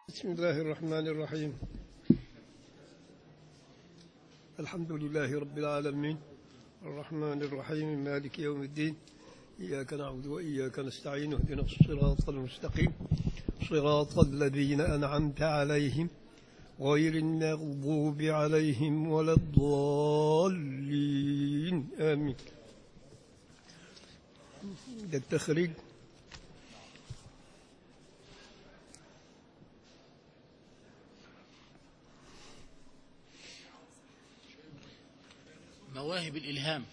بسم الله الرحمن الرحيم الحمد لله رب العالمين الرحمن الرحيم مالك يوم الدين إياك نعبد وإياك نستعين اهدنا الصراط المستقيم صراط الذين أنعمت عليهم غير المغضوب عليهم ولا الضالين آمين ده التخريج مواهب الإلهام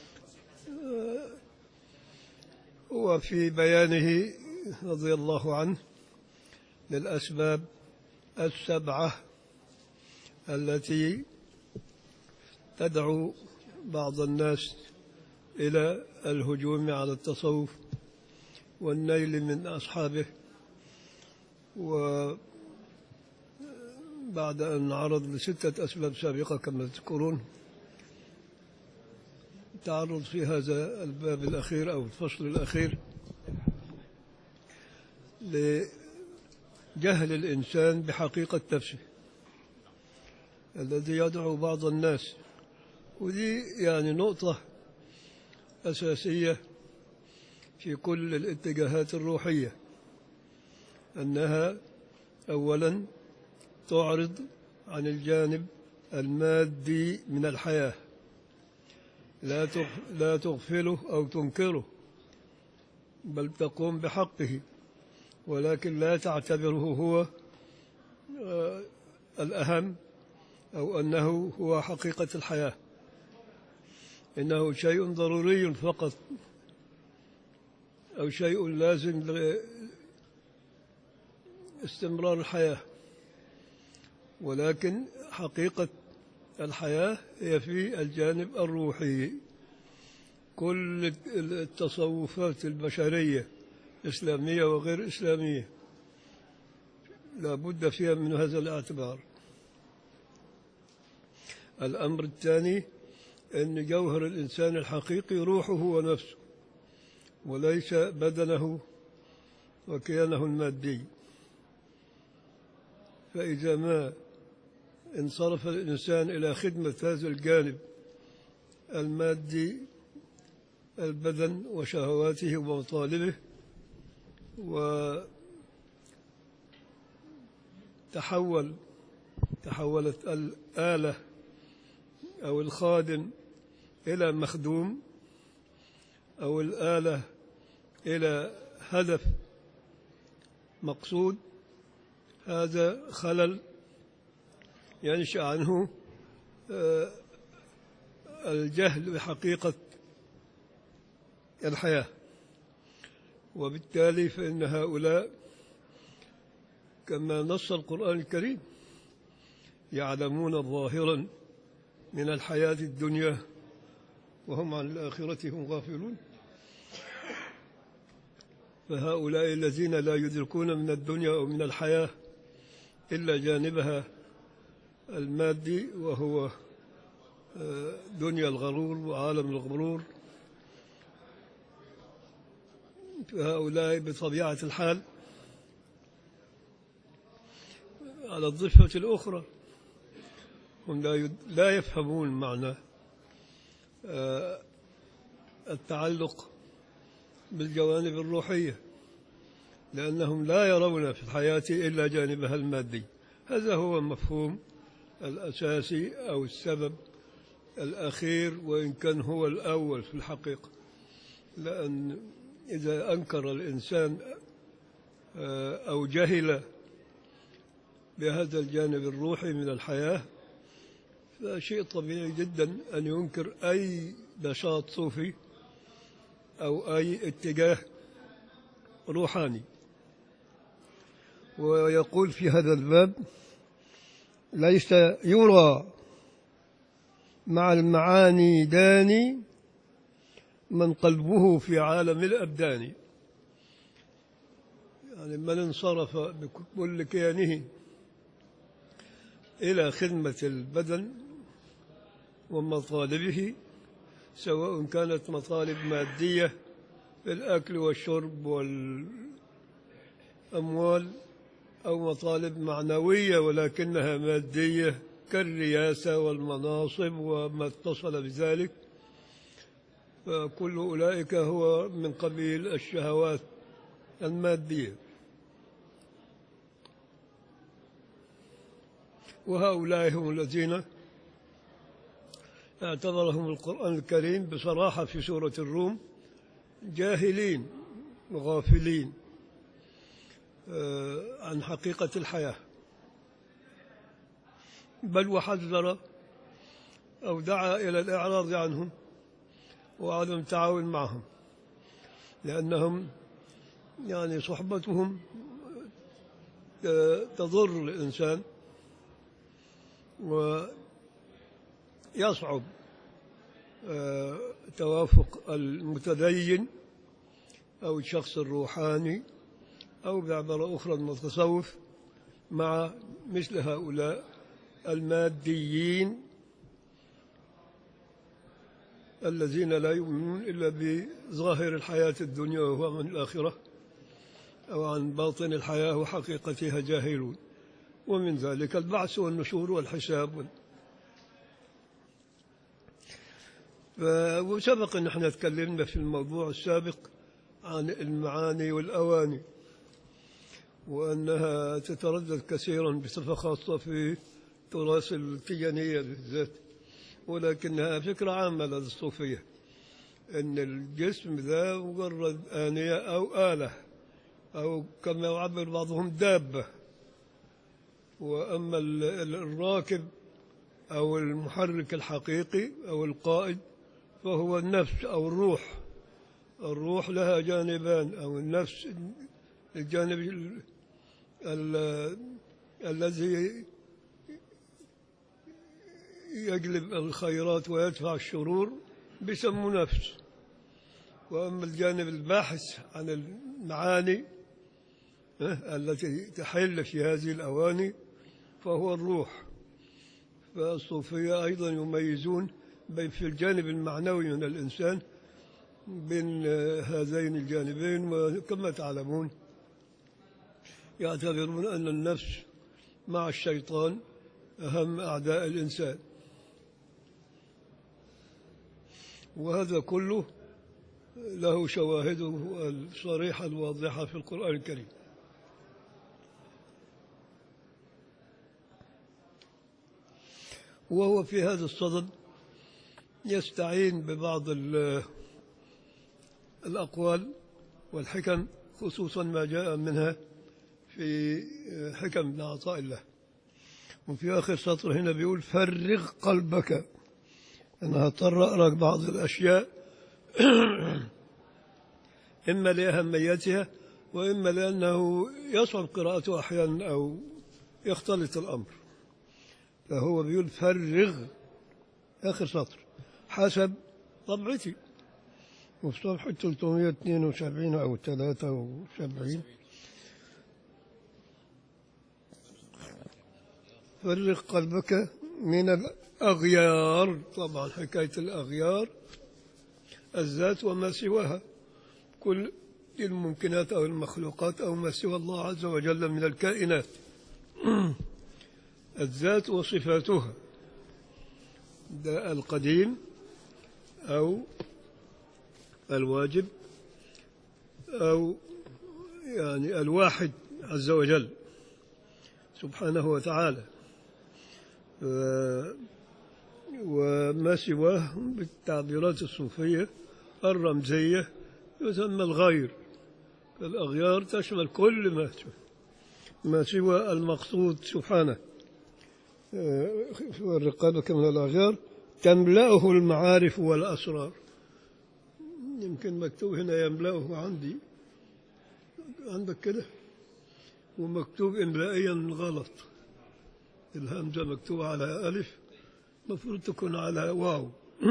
وفي بيانه رضي الله عنه للأسباب السبعة التي تدعو بعض الناس إلى الهجوم على التصوف والنيل من أصحابه وبعد أن عرض لستة أسباب سابقة كما تذكرون تعرض في هذا الباب الأخير أو الفصل الأخير لجهل الإنسان بحقيقة نفسه الذي يدعو بعض الناس ودي يعني نقطة أساسية في كل الاتجاهات الروحية أنها أولا تعرض عن الجانب المادي من الحياة لا لا تغفله أو تنكره بل تقوم بحقه ولكن لا تعتبره هو الأهم أو أنه هو حقيقة الحياة إنه شيء ضروري فقط أو شيء لازم لاستمرار الحياة ولكن حقيقة الحياة هي في الجانب الروحي كل التصوفات البشرية إسلامية وغير إسلامية لا بد فيها من هذا الاعتبار الأمر الثاني أن جوهر الإنسان الحقيقي روحه ونفسه وليس بدنه وكيانه المادي فإذا ما انصرف الإنسان إلى خدمة هذا الجانب المادي البدن وشهواته ومطالبه وتحول تحولت الآلة أو الخادم إلى مخدوم أو الآلة إلى هدف مقصود هذا خلل ينشأ عنه الجهل بحقيقة الحياة وبالتالي فإن هؤلاء كما نص القرآن الكريم يعلمون ظاهرا من الحياة الدنيا وهم عن الآخرة هم غافلون فهؤلاء الذين لا يدركون من الدنيا أو من الحياة إلا جانبها المادي وهو دنيا الغرور وعالم الغرور فهؤلاء بطبيعة الحال على الضفة الأخرى هم لا يفهمون معنى التعلق بالجوانب الروحية لأنهم لا يرون في الحياة إلا جانبها المادي هذا هو المفهوم الأساسي أو السبب الأخير وإن كان هو الأول في الحقيقة لأن إذا أنكر الإنسان أو جهل بهذا الجانب الروحي من الحياة فشيء طبيعي جدا أن ينكر أي نشاط صوفي أو أي اتجاه روحاني ويقول في هذا الباب ليس يرى مع المعاني داني من قلبه في عالم الأبدان يعني من انصرف بكل كيانه إلى خدمة البدن ومطالبه سواء كانت مطالب مادية في الأكل والشرب والأموال أو مطالب معنوية ولكنها مادية كالرياسة والمناصب وما اتصل بذلك فكل أولئك هو من قبيل الشهوات المادية وهؤلاء هم الذين اعتبرهم القرآن الكريم بصراحة في سورة الروم جاهلين غافلين آه، عن حقيقة الحياة بل وحذر أو دعا إلى الإعراض عنهم وعدم التعاون معهم لأنهم يعني صحبتهم آه، تضر الإنسان ويصعب آه، توافق المتدين أو الشخص الروحاني أو بعبارة أخرى المتصوف مع مثل هؤلاء الماديين الذين لا يؤمنون إلا بظاهر الحياة الدنيا وهو من الآخرة أو عن باطن الحياة وحقيقتها جاهلون ومن ذلك البعث والنشور والحساب وال... ف- وسبق أن احنا تكلمنا في الموضوع السابق عن المعاني والأواني وأنها تتردد كثيرا بصفة خاصة في تراث التيجانية بالذات ولكنها فكرة عامة لدى الصوفية أن الجسم ذا مجرد آنية أو آلة أو كما يعبر بعضهم دابة وأما ال- ال- الراكب أو المحرك الحقيقي أو القائد فهو النفس أو الروح الروح لها جانبان أو النفس الجانب ال- ال- الذي يجلب الخيرات ويدفع الشرور بيسموه نفس وأما الجانب الباحث عن المعاني ها، التي تحل في هذه الأواني فهو الروح فالصوفية أيضا يميزون بين في الجانب المعنوي من الإنسان بين آه، هذين الجانبين وكما تعلمون يعتبرون أن النفس مع الشيطان أهم أعداء الإنسان وهذا كله له شواهده الصريحة الواضحة في القرآن الكريم وهو في هذا الصدد يستعين ببعض ال- الأقوال والحكم خصوصا ما جاء منها في حكم ابن عطاء الله وفي آخر سطر هنا بيقول فرغ قلبك أنا هضطر أقرأ بعض الأشياء إما لأهميتها وإما لأنه يصعب قراءته أحيانا أو يختلط الأمر فهو بيقول فرغ آخر سطر حسب طبعتي وفي صفحة 372 أو 73 فرغ قلبك من الأغيار طبعا حكاية الأغيار الذات وما سواها كل الممكنات أو المخلوقات أو ما سوى الله عز وجل من الكائنات الذات وصفاتها ده القديم أو الواجب أو يعني الواحد عز وجل سبحانه وتعالى و- وما سواه بالتعبيرات الصوفية الرمزية يسمى الغير الأغيار تشمل كل ما سوى ما سوى المقصود سبحانه والرقابة من الأغيار تملأه المعارف والأسرار يمكن مكتوب هنا يملأه عندي عندك كده ومكتوب إملائيا غلط الهمزة مكتوبة على ألف المفروض تكون على واو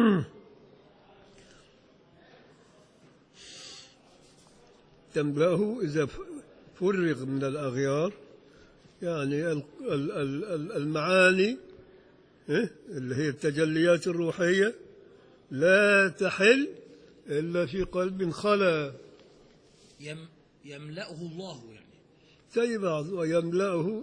تملأه إذا ف- فرغ من الأغيار يعني ال- ال- ال- ال- المعاني إيه؟ اللي هي التجليات الروحية لا تحل إلا في قلب خلا يم يملأه الله يعني زي بعض ويملأه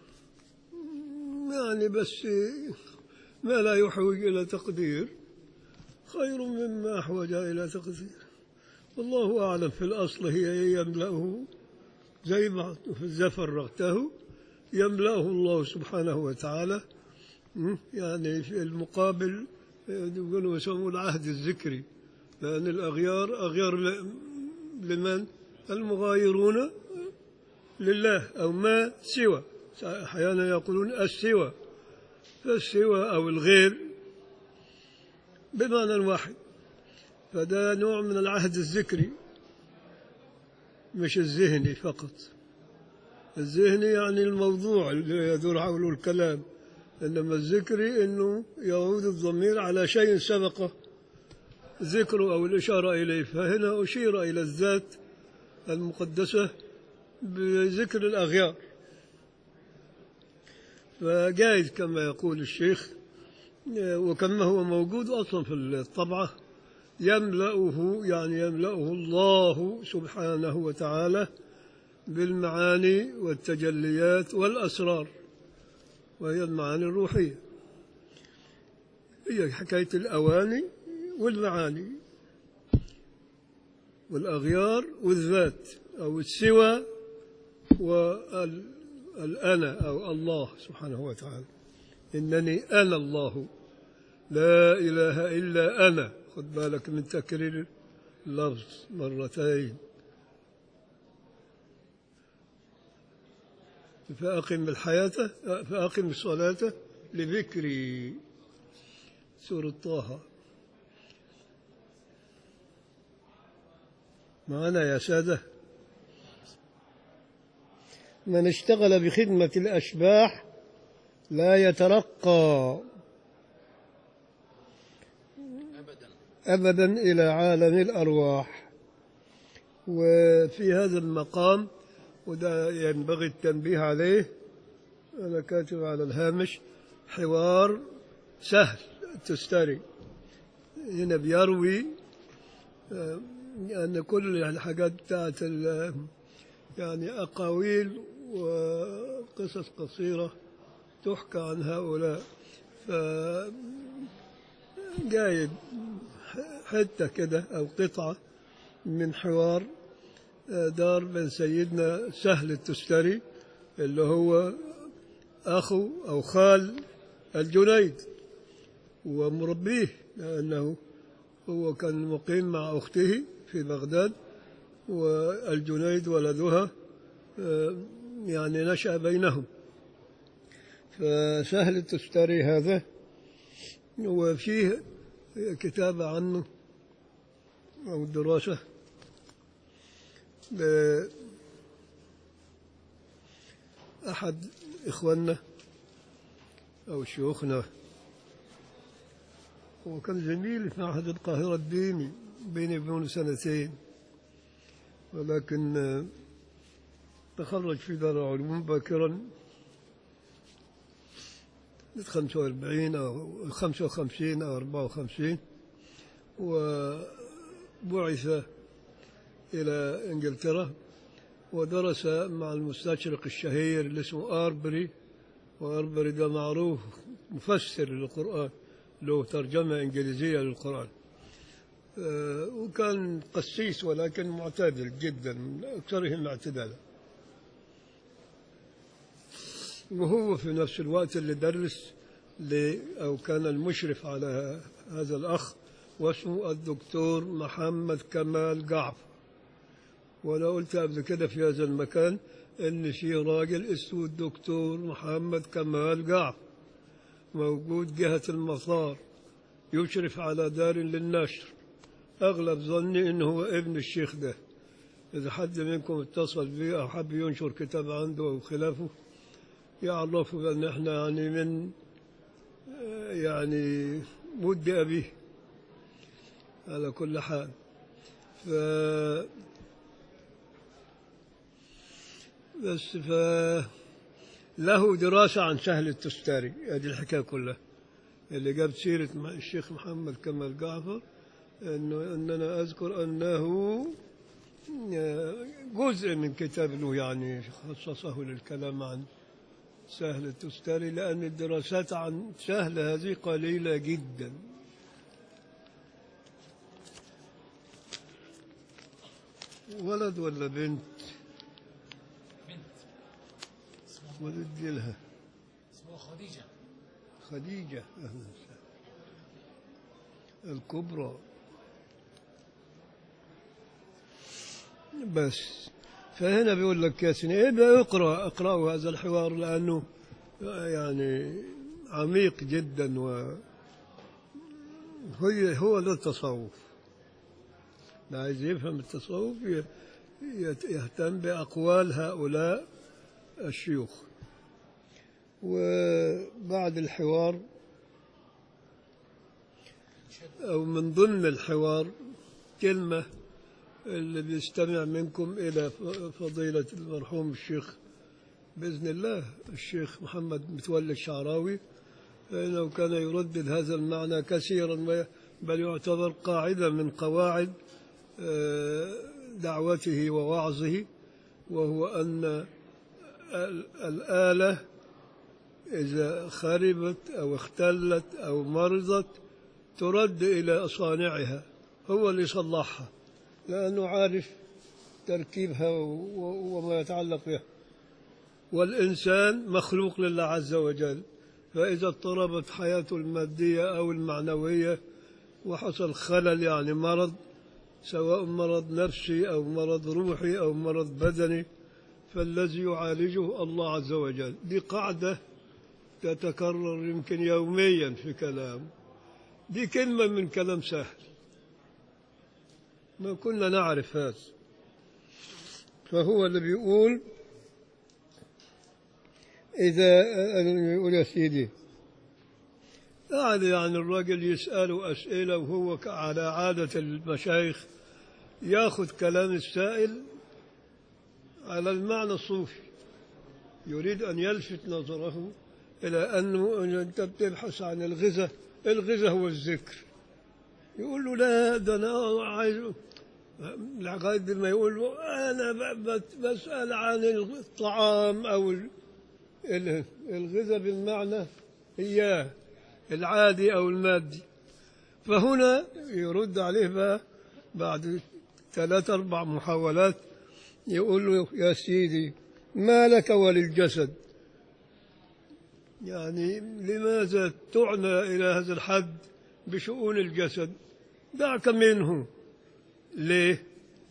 يعني بس ما لا يحوج إلى تقدير خير مما أحوج إلى تقدير والله أعلم في الأصل هي يملأه زي بعض وفي الزفر رغته يملأه الله سبحانه وتعالى م? يعني في المقابل يقولوا يسمون العهد الذكري لأن الأغيار أغيار ل- لمن؟ المغايرون لله أو ما سوى أحيانا يقولون السوى فالسوى أو الغير بمعنى واحد فده نوع من العهد الذكري مش الذهني فقط الذهني يعني الموضوع اللي يدور حوله الكلام إنما الذكري إنه يعود الضمير على شيء سبق ذكره أو الإشارة إليه فهنا أشير إلى الذات المقدسة بذكر الأغيار فجائز كما يقول الشيخ وكما هو موجود أصلا في الطبعة يملأه يعني يملأه الله سبحانه وتعالى بالمعاني والتجليات والأسرار وهي المعاني الروحية هي حكاية الأواني والمعاني والأغيار والذات أو السوى والأنا أو الله سبحانه وتعالى إنني أنا الله لا إله إلا أنا خد بالك من تكرير اللفظ مرتين فأقم الحياة فأقم الصلاة لذكري سورة طه معنا يا سادة من اشتغل بخدمة الأشباح لا يترقى أبدا إلى عالم الأرواح وفي هذا المقام وده ينبغي التنبيه عليه أنا كاتب على الهامش حوار سهل تستري هنا بيروي آه، أن كل الحاجات بتاعت ال- يعني أقاويل وقصص قصيرة تحكى عن هؤلاء ف جايب حتة كده أو قطعة من حوار آه، دار بين سيدنا سهل التستري اللي هو أخو أو خال الجنيد ومربيه لأنه هو كان مقيم مع أخته في بغداد والجنيد ولدها آه، يعني نشأ بينهم فسهل التستري هذا وفيه كتابة عنه أو دراسة أحد إخواننا أو شيوخنا هو كان زميلي في معهد القاهرة الديني بيني وبينه سنتين ولكن آه، تخرج في دار العلوم باكرا 45 أو 55 أو 54 وبعث إلى إنجلترا ودرس مع المستشرق الشهير اللي اسمه آربري وآربري ده معروف مفسر للقرآن له ترجمة إنجليزية للقرآن آه، وكان قسيس ولكن معتدل جدا من أكثرهم اعتدالا وهو في نفس الوقت اللي درس ل- أو كان المشرف على هذا الأخ واسمه الدكتور محمد كمال جعفر وأنا قلت قبل كده في هذا المكان إن في راجل اسمه الدكتور محمد كمال جعفر موجود جهة المطار يشرف على دار للنشر أغلب ظني إنه هو ابن الشيخ ده إذا حد منكم اتصل بي أو حب ينشر كتاب عنده أو خلافه يعرفوا بأن احنا يعني من آه، يعني ود أبيه على كل حال ف بس ف له دراسة عن سهل التستاري هذه الحكاية كلها اللي جاب سيرة مع الشيخ محمد كمال جعفر إنه أننا أذكر أنه آه، جزء من كتاب له يعني خصصه للكلام عن سهل التستاري لأن الدراسات عن سهل هذه قليلة جدا ولد ولا بنت بنت اسمها ولد لها اسمها خديجة خديجة أهلا وسهلا الكبرى بس فهنا بيقول لك يا سيدي إيه بقى اقرأ اقرأوا هذا الحوار لأنه يعني عميق جدا و هي هو ده التصوف اللي عايز يفهم التصوف ي- يت- يهتم بأقوال هؤلاء الشيوخ وبعد الحوار أو من ضمن الحوار كلمة اللي بيستمع منكم إلى ف- فضيلة المرحوم الشيخ بإذن الله الشيخ محمد متولي الشعراوي فإنه كان يردد هذا المعنى كثيرا و- بل يعتبر قاعدة من قواعد آه، دعوته ووعظه وهو أن ال- الآلة إذا خربت أو اختلت أو مرضت ترد إلى صانعها هو اللي يصلحها لأنه عارف تركيبها و- و- وما يتعلق بها والإنسان مخلوق لله عز وجل فإذا اضطربت حياته المادية أو المعنوية وحصل خلل يعني مرض سواء مرض نفسي أو مرض روحي أو مرض بدني فالذي يعالجه الله عز وجل دي قاعدة تتكرر يمكن يوميا في كلام دي كلمة من كلام سهل ما كنا نعرف هذا فهو اللي بيقول إذا يقول يا سيدي قاعد يعني الراجل يسأله أسئلة وهو ك- على عادة المشايخ ياخذ كلام السائل على المعنى الصوفي يريد أن يلفت نظره إلى أنه إن أنت بتبحث عن الغذاء الغذاء هو الذكر يقول له لا ده أنا عايز لغاية ما يقول له أنا ب- بت- بسأل عن الطعام أو ال- ال- الغذاء بالمعنى إياه العادي أو المادي فهنا يرد عليه بقى بعد ثلاث أربع محاولات يقول له يا سيدي ما لك وللجسد يعني لماذا تعنى إلى هذا الحد بشؤون الجسد دعك منه ليه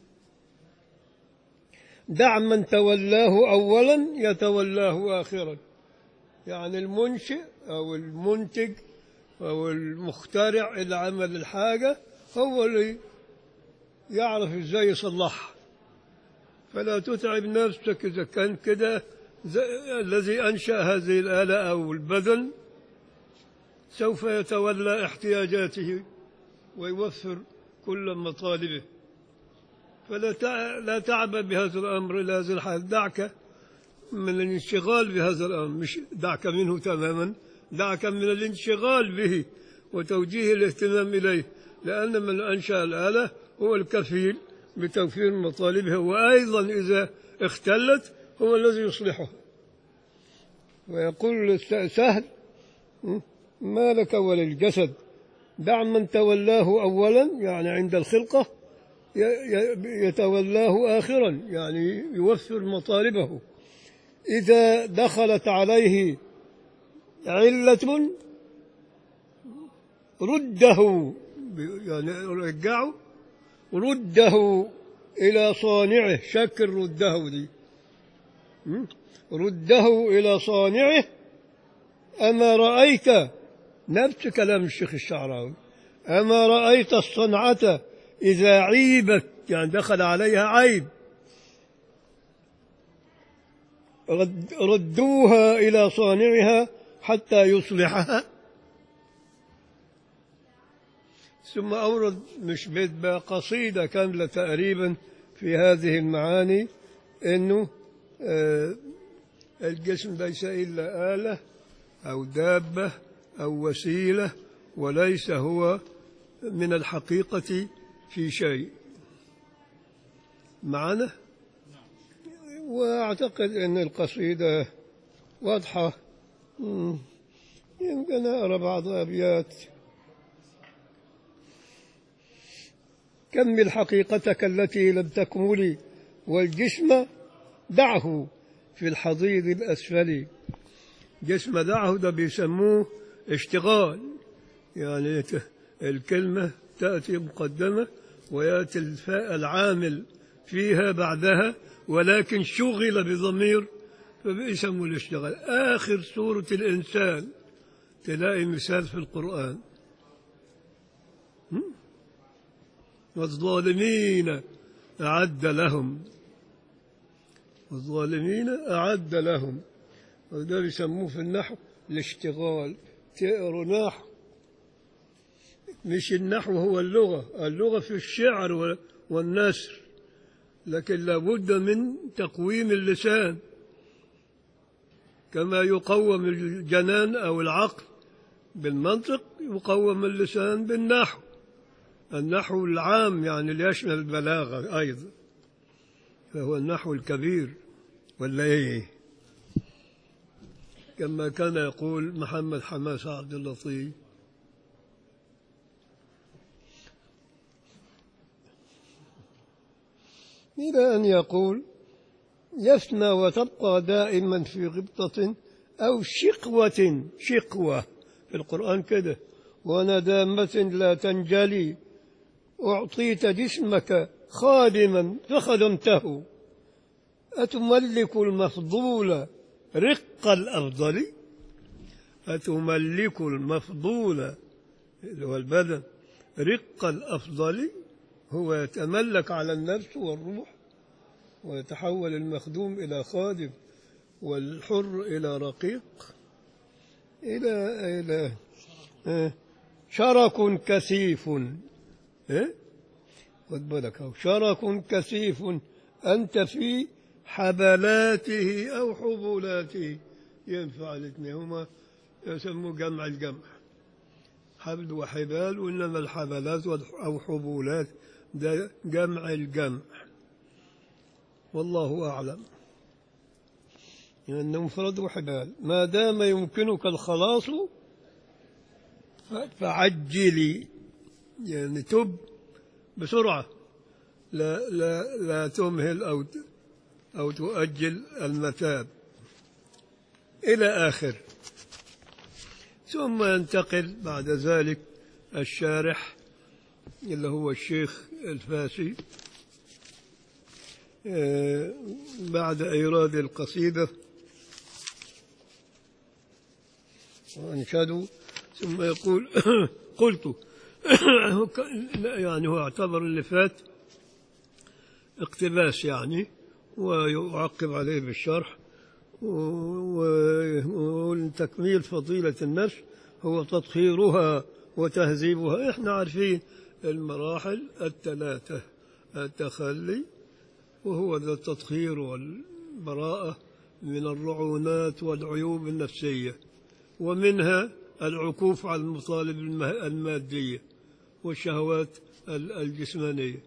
دع من تولاه أولا يتولاه آخرا يعني المنشئ أو المنتج أو المخترع اللي عمل الحاجة هو اللي يعرف ازاي يصلحها فلا تتعب نفسك إذا كان كده زي- الذي أنشأ هذه الآلة أو البدن سوف يتولى احتياجاته ويوفر كل مطالبه فلا تع- لا تعب بهذا الأمر إلى هذا الحال دعك من الانشغال بهذا الأمر مش دعك منه تماما دعك من الانشغال به وتوجيه الاهتمام إليه لأن من أنشأ الآلة هو الكفيل بتوفير مطالبها وأيضا إذا اختلت هو الذي يصلحها ويقول سهل ما لك وللجسد دع من تولاه أولا يعني عند الخلقة ي- ي- يتولاه آخرا يعني يوفر مطالبه إذا دخلت عليه علة رده يعني رجعه رده إلى صانعه شكل رده دي م? رده إلى صانعه أما رأيت نفس كلام الشيخ الشعراوي أما رأيت الصنعة إذا عيبت يعني دخل عليها عيب رد ردوها إلى صانعها حتى يصلحها ثم أورد مش بيت بقى قصيدة كاملة تقريبا في هذه المعاني أنه آه، الجسم ليس إلا آلة أو دابة أو وسيلة وليس هو من الحقيقة في شيء معنا وأعتقد أن القصيدة واضحة مم. يمكن أقرأ بعض أبيات كمل حقيقتك التي لم تكمل والجسم دعه في الحضيض الأسفل جسم دعه ده بيسموه اشتغال يعني ت- الكلمة تأتي مقدمة ويأتي الفاء العامل فيها بعدها ولكن شغل بضمير فبيسموا الاشتغال آخر سورة الإنسان تلاقي مثال في القرآن هم؟ والظالمين أعد لهم والظالمين أعد لهم وده بيسموه في النحو الاشتغال تقروا نحو مش النحو هو اللغة اللغة في الشعر و- والنثر لكن لابد من تقويم اللسان كما يقوم الجنان أو العقل بالمنطق يقوم اللسان بالنحو النحو العام يعني اللي يشمل البلاغة أيضا فهو النحو الكبير ولا إيه كما كان يقول محمد حماس عبد اللطيف إلى أن يقول يفنى وتبقى دائما في غبطة أو شقوة شقوة في القرآن كده وندامة لا تنجلي أعطيت جسمك خادما فخدمته أتملك المفضول رق الأفضل أتملك المفضول اللي هو البدن رق الأفضل هو يتملك على النفس والروح ويتحول المخدوم إلى خادم والحر إلى رقيق إلى إلى آه، شرك كثيف إيه؟ خد بالك أهو شرك كثيف أنت في حبلاته أو حبولاته ينفع الاثنين هما يسموا جمع الجمع حبل وحبال وإنما الحبلات والح- أو حبولات ده جمع الجمع والله أعلم لأنه مفرد وحبال ما دام يمكنك الخلاص ف- فعجلي يعني تب بسرعة لا لا لا تمهل أو ت- أو تؤجل المتاب إلى آخر ثم ينتقل بعد ذلك الشارح اللي هو الشيخ الفاسي آه، بعد إيراد القصيدة وأنشدوا ثم يقول قلت لا، يعني هو اعتبر اللي فات اقتباس يعني ويعقب عليه بالشرح وتكميل فضيلة النفس هو تطهيرها وتهذيبها احنا عارفين المراحل الثلاثة التخلي وهو ذا التطهير والبراءة من الرعونات والعيوب النفسية ومنها العكوف على المطالب المه- المادية والشهوات ال- الجسمانية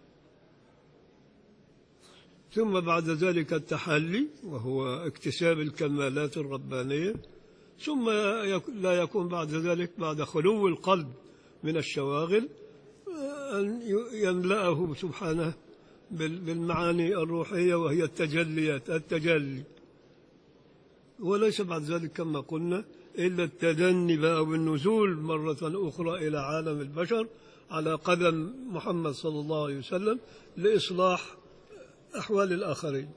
ثم بعد ذلك التحلي وهو اكتساب الكمالات الربانية ثم يك- لا يكون بعد ذلك بعد خلو القلب من الشواغل آه، أن ي- يملأه سبحانه بال- بالمعاني الروحية وهي التجليات التجلي وليس بعد ذلك كما قلنا إلا التدني بقى والنزول مرة أخرى إلى عالم البشر على قدم محمد صلى الله عليه وسلم لإصلاح أحوال الآخرين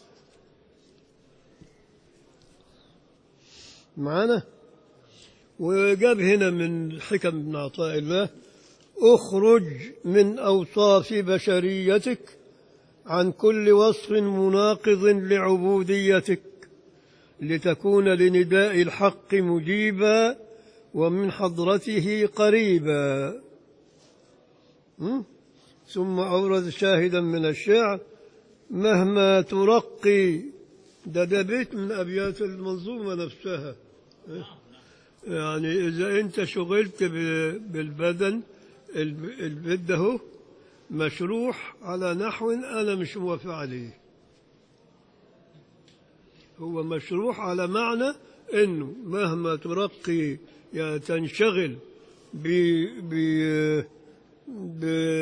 معنا وجاب هنا من حكم ابن عطاء الله اخرج من أوصاف بشريتك عن كل وصف مناقض لعبوديتك لتكون لنداء الحق مجيبا ومن حضرته قريبا م? ثم أورد شاهدا من الشعر مهما ترقي ده ده بيت من أبيات المنظومة نفسها يعني إذا أنت شغلت ب- بالبدن الب- البيت ده هو مشروح على نحو أنا مش موافق عليه هو مشروح على معنى انه مهما ترقي يعني تنشغل ب ب ب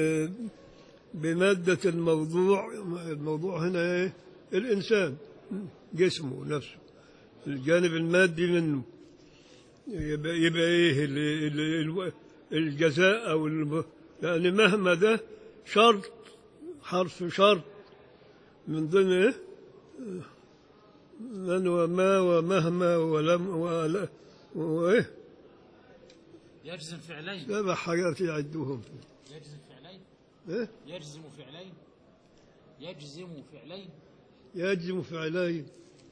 بمادة الموضوع الموضوع هنا ايه الإنسان جسمه نفسه الجانب المادي منه يبقى, يبقى ايه ال- ال- ال- الجزاء او الم- لان مهما ده شرط حرف شرط من ضمن ايه من وما ومهما ولم ولا وايه يجزم فعلين سبع حاجات يعدوهم يجزم فعلين إيه؟ يجزم فعلين يجزم فعلين يجزم فعلين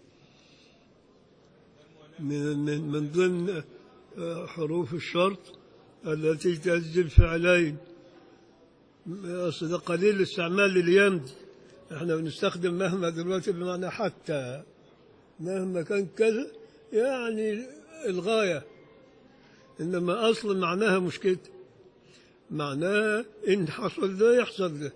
من من من ضمن آه، حروف الشرط التي تجزم فعلين أصل ده قليل استعمال لليمد احنا بنستخدم مهما دلوقتي بمعنى حتى مهما كان كذا يعني الغاية إنما أصل معناها مش كده معناها إن حصل ده يحصل ده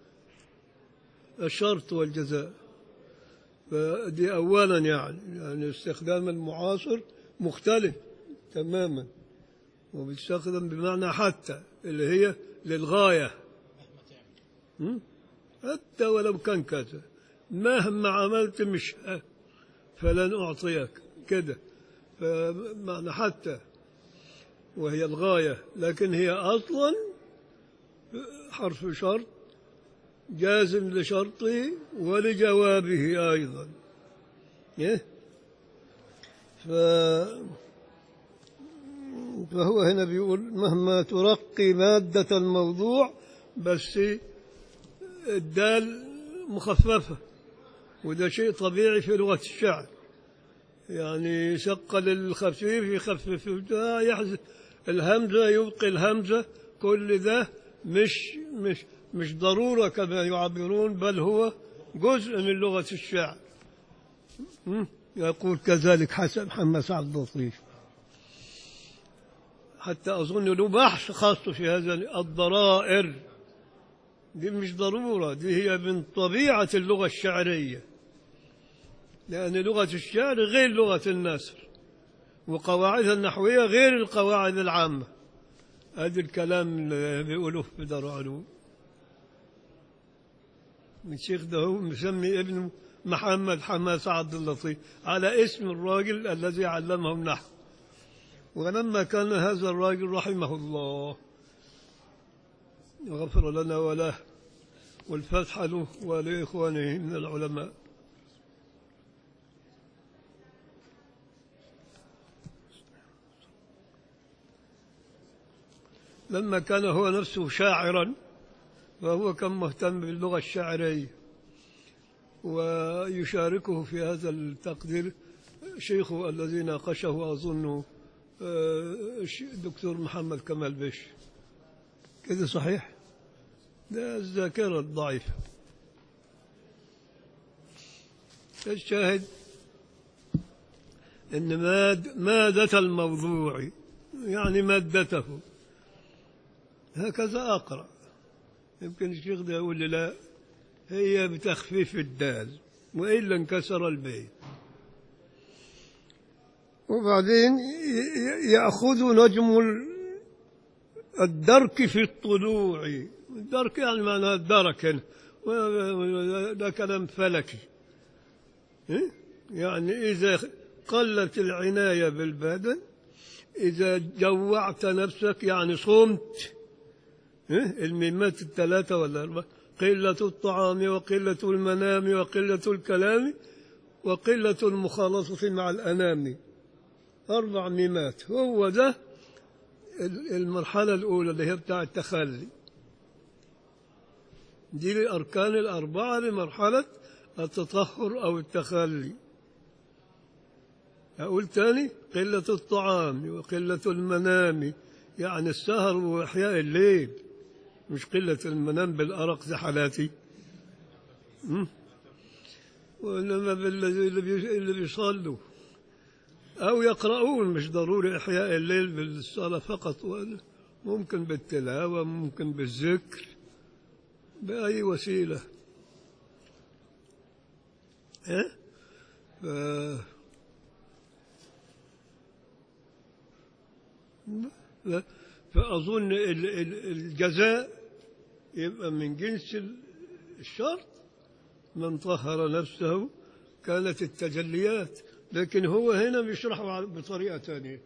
الشرط والجزاء فدي أولا يعني يعني استخدام المعاصر مختلف تماما وبيستخدم بمعنى حتى اللي هي للغاية م? حتى ولو كان كذا مهما عملت مش ه- فلن أعطيك كده فمعنى حتى وهي الغاية لكن هي أصلا حرف شرط جازم لشرطه ولجوابه أيضا إيه؟ ف... فهو هنا بيقول مهما ترقي مادة الموضوع بس الدال مخففة وده شيء طبيعي في لغة الشعر يعني شقل الخفيف يخفف ده يحذف الهمزة يبقي الهمزة كل ده مش مش مش ضرورة كما يعبرون بل هو جزء من لغة الشعر م? يقول كذلك حسن محمد سعد اللطيف حتى أظن له بحث خاص في هذا الضرائر دي مش ضرورة دي هي من طبيعة اللغة الشعرية لأن لغة الشعر غير لغة النثر وقواعدها النحوية غير القواعد العامة هذا الكلام اللي بيقولوه في دار علوم الشيخ ده هو مسمي ابنه محمد حماس عبد اللطيف على اسم الراجل الذي علمه النحو ولما كان هذا الراجل رحمه الله غفر لنا وله والفتح له ولإخوانه من العلماء لما كان هو نفسه شاعرا فهو كان مهتم باللغة الشعرية ويشاركه في هذا التقدير شيخه الذي ناقشه أظن آه، الدكتور محمد كمال بش كده صحيح ده الذاكرة الضعيفة الشاهد إن ماد مادة الموضوع يعني مادته هكذا أقرأ يمكن الشيخ ده يقول لي لا هي بتخفيف الدال وإلا انكسر البيت وبعدين ي- ي- يأخذ نجم ال- الدرك في الطلوع الدرك يعني معناه الدرك هنا. و- و- ده كلام فلكي إيه؟ يعني إذا قلت العناية بالبدن إذا جوعت نفسك يعني صمت إيه؟ الميمات الثلاثة ولا الأربعة قلة الطعام وقلة المنام وقلة الكلام وقلة المخالطة مع الأنام أربع ميمات هو ده ال- المرحلة الأولى اللي هي بتاع التخلي دي الأركان الأربعة لمرحلة التطهر أو التخلي أقول تاني قلة الطعام وقلة المنام يعني السهر وإحياء الليل مش قلة المنام بالأرق زي حالاتي م? وإنما بالذي اللي بي- اللي بيصلوا أو يقرؤون مش ضروري إحياء الليل بالصلاة فقط ولا- ممكن بالتلاوة ممكن بالذكر بأي وسيلة ها؟ ف... لا. فأظن ال- ال- الجزاء يبقى من جنس ال- الشرط من طهر نفسه كانت التجليات لكن هو هنا بيشرحه بطريقة ثانية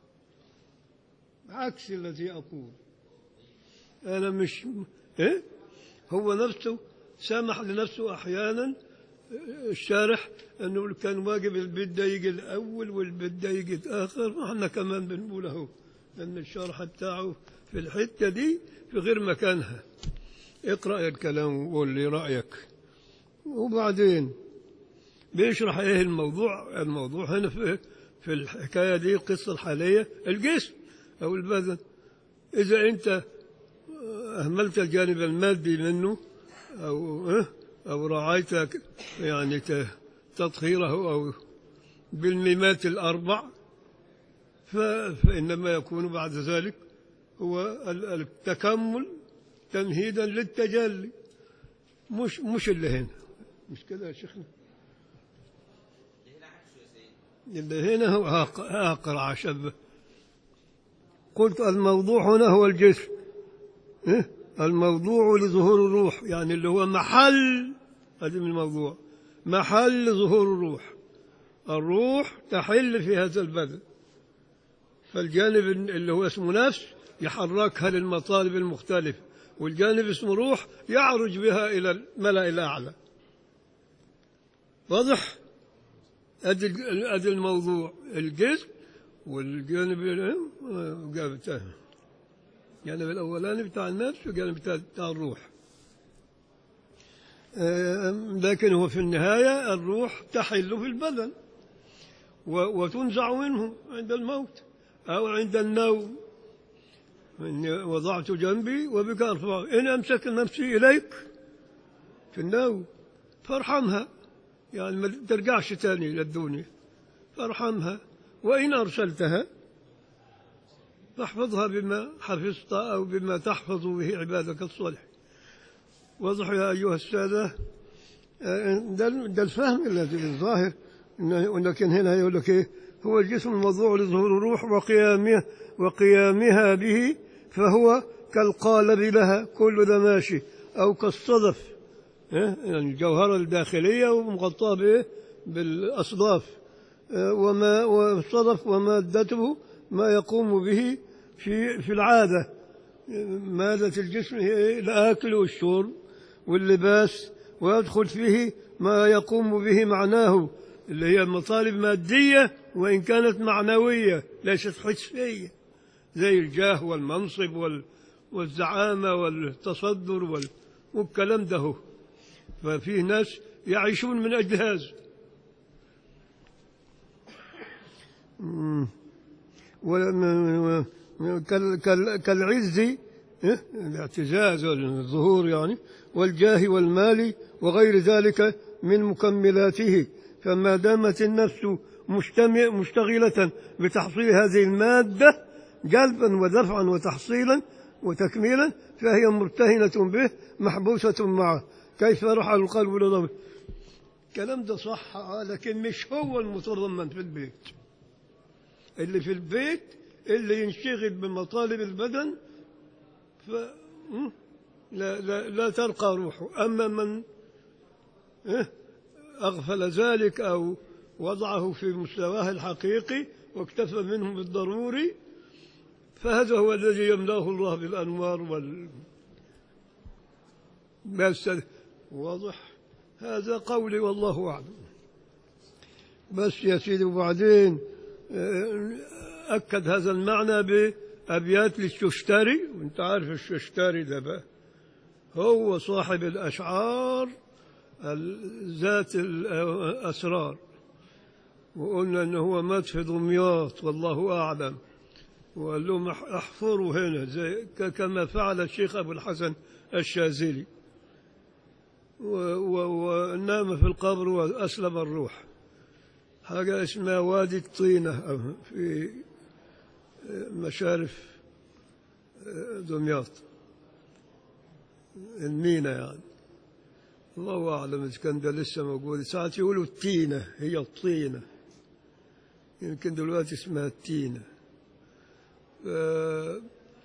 عكس الذي أقول أنا مش إيه؟ هو نفسه سامح لنفسه أحيانا الشارح أنه كان واجب البيت ده يجي الأول والبيت ده يجي الآخر وإحنا كمان بنقول أهو أن الشرح بتاعه في الحتة دي في غير مكانها اقرأ الكلام وقول لي رأيك وبعدين بيشرح ايه الموضوع الموضوع هنا في في الحكايه دي القصه الحاليه الجسم او البدن اذا انت اهملت الجانب المادي منه او إيه؟ او رعيت يعني ت- تطهيره او بالميمات الاربع ف- فانما يكون بعد ذلك هو ال- التكمل تمهيدا للتجلي مش مش اللي هنا مش كده يا شيخنا اللي هنا هو هاق- هاقرع شبه قلت الموضوع هنا هو الجسم إيه؟ الموضوع لظهور الروح يعني اللي هو محل هذا من الموضوع محل ظهور الروح الروح تحل في هذا البدن فالجانب اللي هو اسمه نفس يحركها للمطالب المختلفة والجانب اسمه روح يعرج بها إلى الملأ الأعلى واضح؟ أدي أدي الموضوع الجسم والجانب الجانب الثاني الجانب الأولاني بتاع النفس والجانب بتاع بتاع الروح آه، لكن هو في النهاية الروح تحل في البدن و- وتنزع منه عند الموت أو عند النوم إني وضعت جنبي وبك أرفع إن أمسك نفسي إليك في النوم فارحمها يعني ما ترجعش تاني للدنيا فارحمها وإن أرسلتها فاحفظها بما حفظت أو بما تحفظ به عبادك الصالح واضح يا أيها السادة آه، ده ده الفهم الذي الظاهر إنه- لكن هنا يقول لك إيه هو الجسم الموضوع لظهور الروح وقيامها وقيامها به فهو كالقالب لها كل ذا ماشي أو كالصدف إيه؟ يعني الجوهرة الداخلية ومغطاة بإيه؟ بالأصداف آه، وما والصدف ومادته ما يقوم به في في العادة مادة الجسم هي إيه؟ الأكل والشرب واللباس ويدخل فيه ما يقوم به معناه اللي هي مطالب مادية وإن كانت معنوية ليست حسية زي الجاه والمنصب وال والزعامة والتصدر وال والكلام ده هو. ففيه ناس يعيشون من أجل هذا مم. وم- و- كال- كال- كالعز إيه؟ الاعتزاز والظهور يعني والجاه والمال وغير ذلك من مكملاته فما دامت النفس مجتمع مشتغلة بتحصيل هذه المادة جلبا ودفعا وتحصيلا وتكميلا فهي مرتهنة به محبوسة معه كيف يرحل القلب لضبط الكلام ده صح آه، لكن مش هو المتضمن في البيت اللي في البيت اللي ينشغل بمطالب البدن ف م? لا, لا, لا ترقى روحه أما من إيه؟ أغفل ذلك أو وضعه في مستواه الحقيقي واكتفى منه بالضروري فهذا هو الذي يملاه الله بالأنوار وال بس واضح هذا قولي والله أعلم بس يا سيدي وبعدين آه، أكد هذا المعنى بأبيات للششتري وانت عارف الششتري ده بقى هو صاحب الأشعار ال- ذات الأسرار وقلنا أنه هو مات في دمياط والله أعلم وقال لهم اح- احفروا هنا زي ك- كما فعل الشيخ أبو الحسن الشاذلي و- و- ونام في القبر وأسلم الروح حاجة اسمها وادي الطينة في مشارف دمياط المينا يعني الله أعلم إذا كان ده لسه موجود ساعات يقولوا التينة هي الطينة يمكن دلوقتي اسمها التينة ف-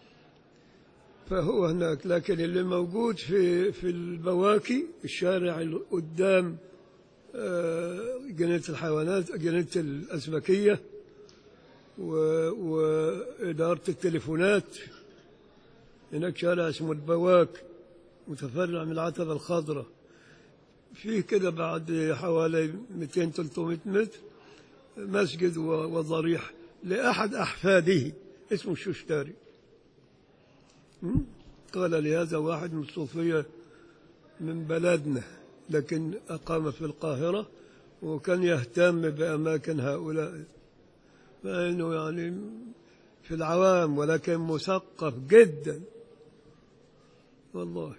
فهو هناك لكن اللي موجود في في البواكي الشارع اللي قدام آه، جنينة الحيوانات جنينة الأسماكية و- وإدارة التليفونات هناك شارع اسمه البواك متفرع من العتبة الخضراء فيه كده بعد حوالي 200 300 متر مسجد و- وضريح لأحد أحفاده اسمه الششتاري م? قال لي هذا واحد من الصوفية من بلدنا لكن أقام في القاهرة وكان يهتم بأماكن هؤلاء فإنه يعني في العوام ولكن مثقف جدا والله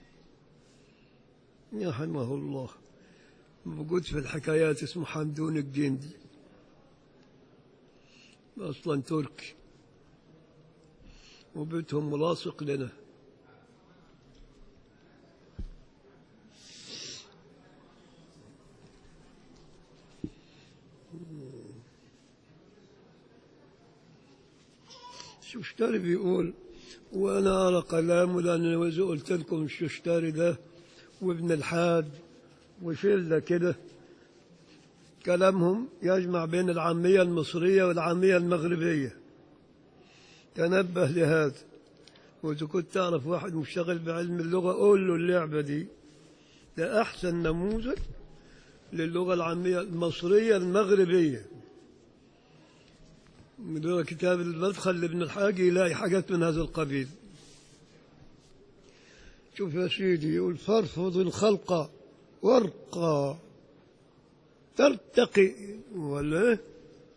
رحمه الله موجود في الحكايات اسمه حمدون الجندي أصلا تركي وبيتهم ملاصق لنا الششتاري بيقول وأنا أرى كلامه لأن زي قلت لكم الششتاري ده وابن الحاج وشلة كده كلامهم يجمع بين العامية المصرية والعامية المغربية تنبه لهذا وإذا كنت تعرف واحد مشتغل بعلم اللغة قول له اللعبة دي ده أحسن نموذج للغة العامية المصرية المغربية من كتاب المدخل لابن الحاج يلاقي حاجات من هذا القبيل شوف يا سيدي يقول فارفض الخلق وارقى ترتقي ولا إيه؟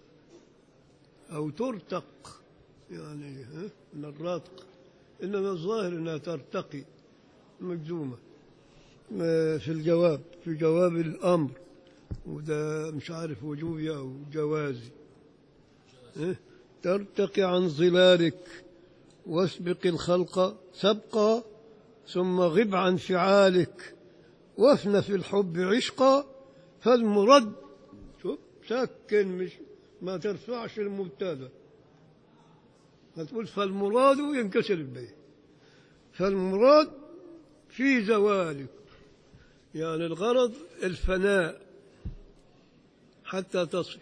أو ترتق يعني ها؟ من الراتق إنما الظاهر أنها ترتقي مجزومة ما في الجواب في جواب الأمر وده مش عارف وجوبي أو جوازي إيه؟ ترتقي عن ظلالك واسبق الخلق سبقا ثم غب عن فعالك وافن في الحب عشقا فالمرد شوف سكن مش ما ترفعش المبتدا هتقول فالمراد ينكسر البيت فالمراد في زوالك يعني الغرض الفناء حتى تصل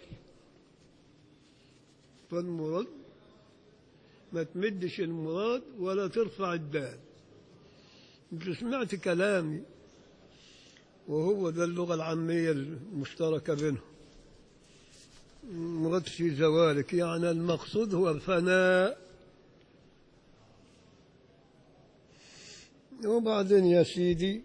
فالمراد ما تمدش المراد ولا ترفع الدال انت سمعت كلامي وهو ده اللغة العامية المشتركة بينهم مراد في زوالك يعني المقصود هو الفناء وبعدين يا سيدي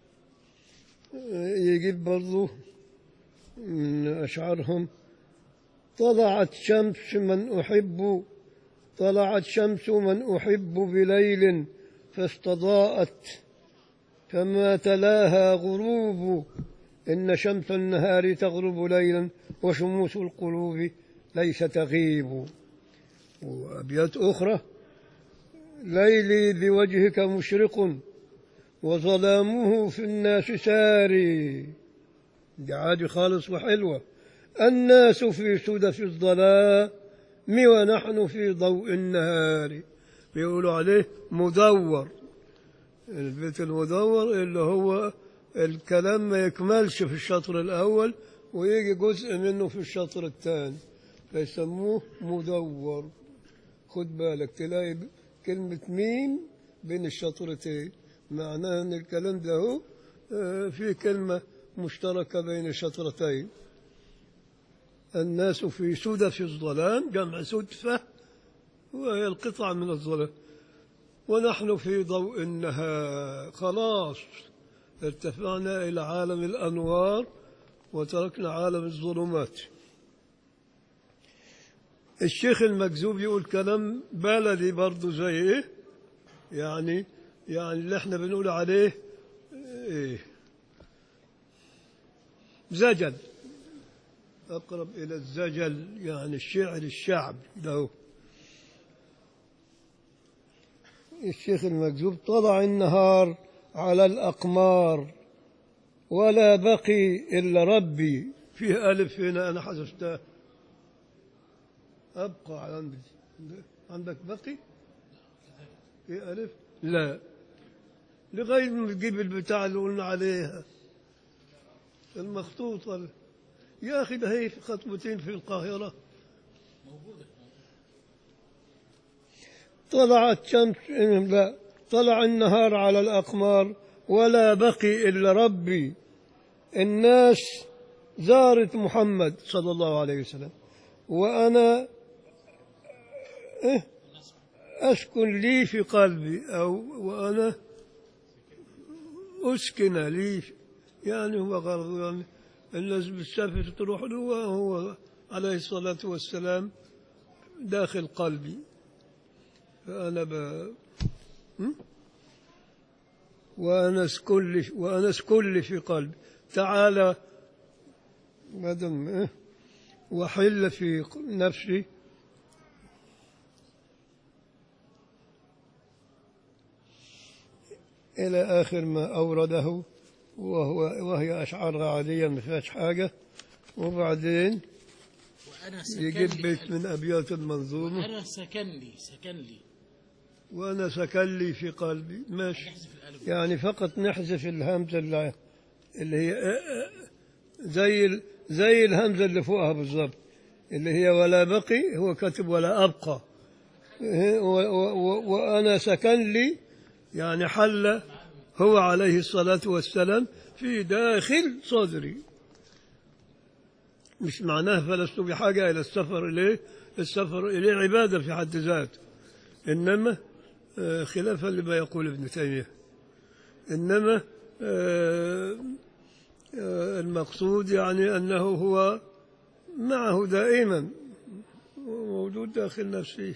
يجيب برضو من أشعارهم طلعت شمس من أحب طلعت شمس من أحب بليل فاستضاءت فما تلاها غروب إن شمس النهار تغرب ليلا وشموس القلوب ليس تغيب وأبيات أخرى ليلي بوجهك مشرق وظلامه في الناس ساري دي عادي خالص وحلوة الناس في سدف الظلام ونحن في ضوء النهار بيقولوا عليه مدور البيت المدور اللي هو الكلام ما يكملش في الشطر الأول ويجي جزء منه في الشطر الثاني فيسموه مدور خد بالك تلاقي كلمة مين بين الشطرتين معناه أن الكلام ده هو آه، في كلمة مشتركة بين الشطرتين الناس في سدف الظلام جمع سدفة وهي القطعة من الظلام ونحن في ضوء النهار خلاص ارتفعنا إلى عالم الأنوار وتركنا عالم الظلمات الشيخ المكذوب يقول كلام بلدي برضه زي ايه يعني يعني اللي احنا بنقول عليه ايه زجل أقرب إلى الزجل يعني الشعر الشعب له الشيخ المكذوب طلع النهار على الأقمار ولا بقي إلا ربي فيه ألف هنا أنا حذفتها أبقى عندي عندك بقي في ألف لا لغاية ما تجيب البتاع اللي قلنا عليها المخطوطة يا أخي ده هي في خطوتين في القاهرة موجودة طلعت شمس لا طلع النهار على الأقمار ولا بقي إلا ربي الناس زارت محمد صلى الله عليه وسلم وأنا إيه أسكن لي في قلبي أو وأنا أسكن لي يعني هو غرض يعني الناس بتسافر تروح له وهو عليه الصلاة والسلام داخل قلبي فأنا ب... م? وأنس كل وأنس كل في قلبي تعالى مدام إيه؟ وحل في نفسي إلى آخر ما أورده وهو وهي أشعار عادية ما فيهاش حاجة وبعدين وأنا سكن يجيب لي بيت من أبيات المنظومة أنا سكن لي سكن لي وأنا سكن لي في قلبي ماشي نحذف الألف يعني فقط نحذف الهمزة اللي, اللي هي آه، آه، زي ال- زي الهمزة اللي فوقها بالضبط اللي هي ولا بقي هو كاتب ولا أبقى إيه، و- و- و- وأنا سكن لي يعني حل هو عليه الصلاة والسلام في داخل صدري مش معناه فلست بحاجة إلى السفر إليه السفر إليه عبادة في حد ذاته إنما آه، خلافا لما يقول ابن تيمية إنما آه، آه، المقصود يعني أنه هو معه دائما موجود داخل نفسه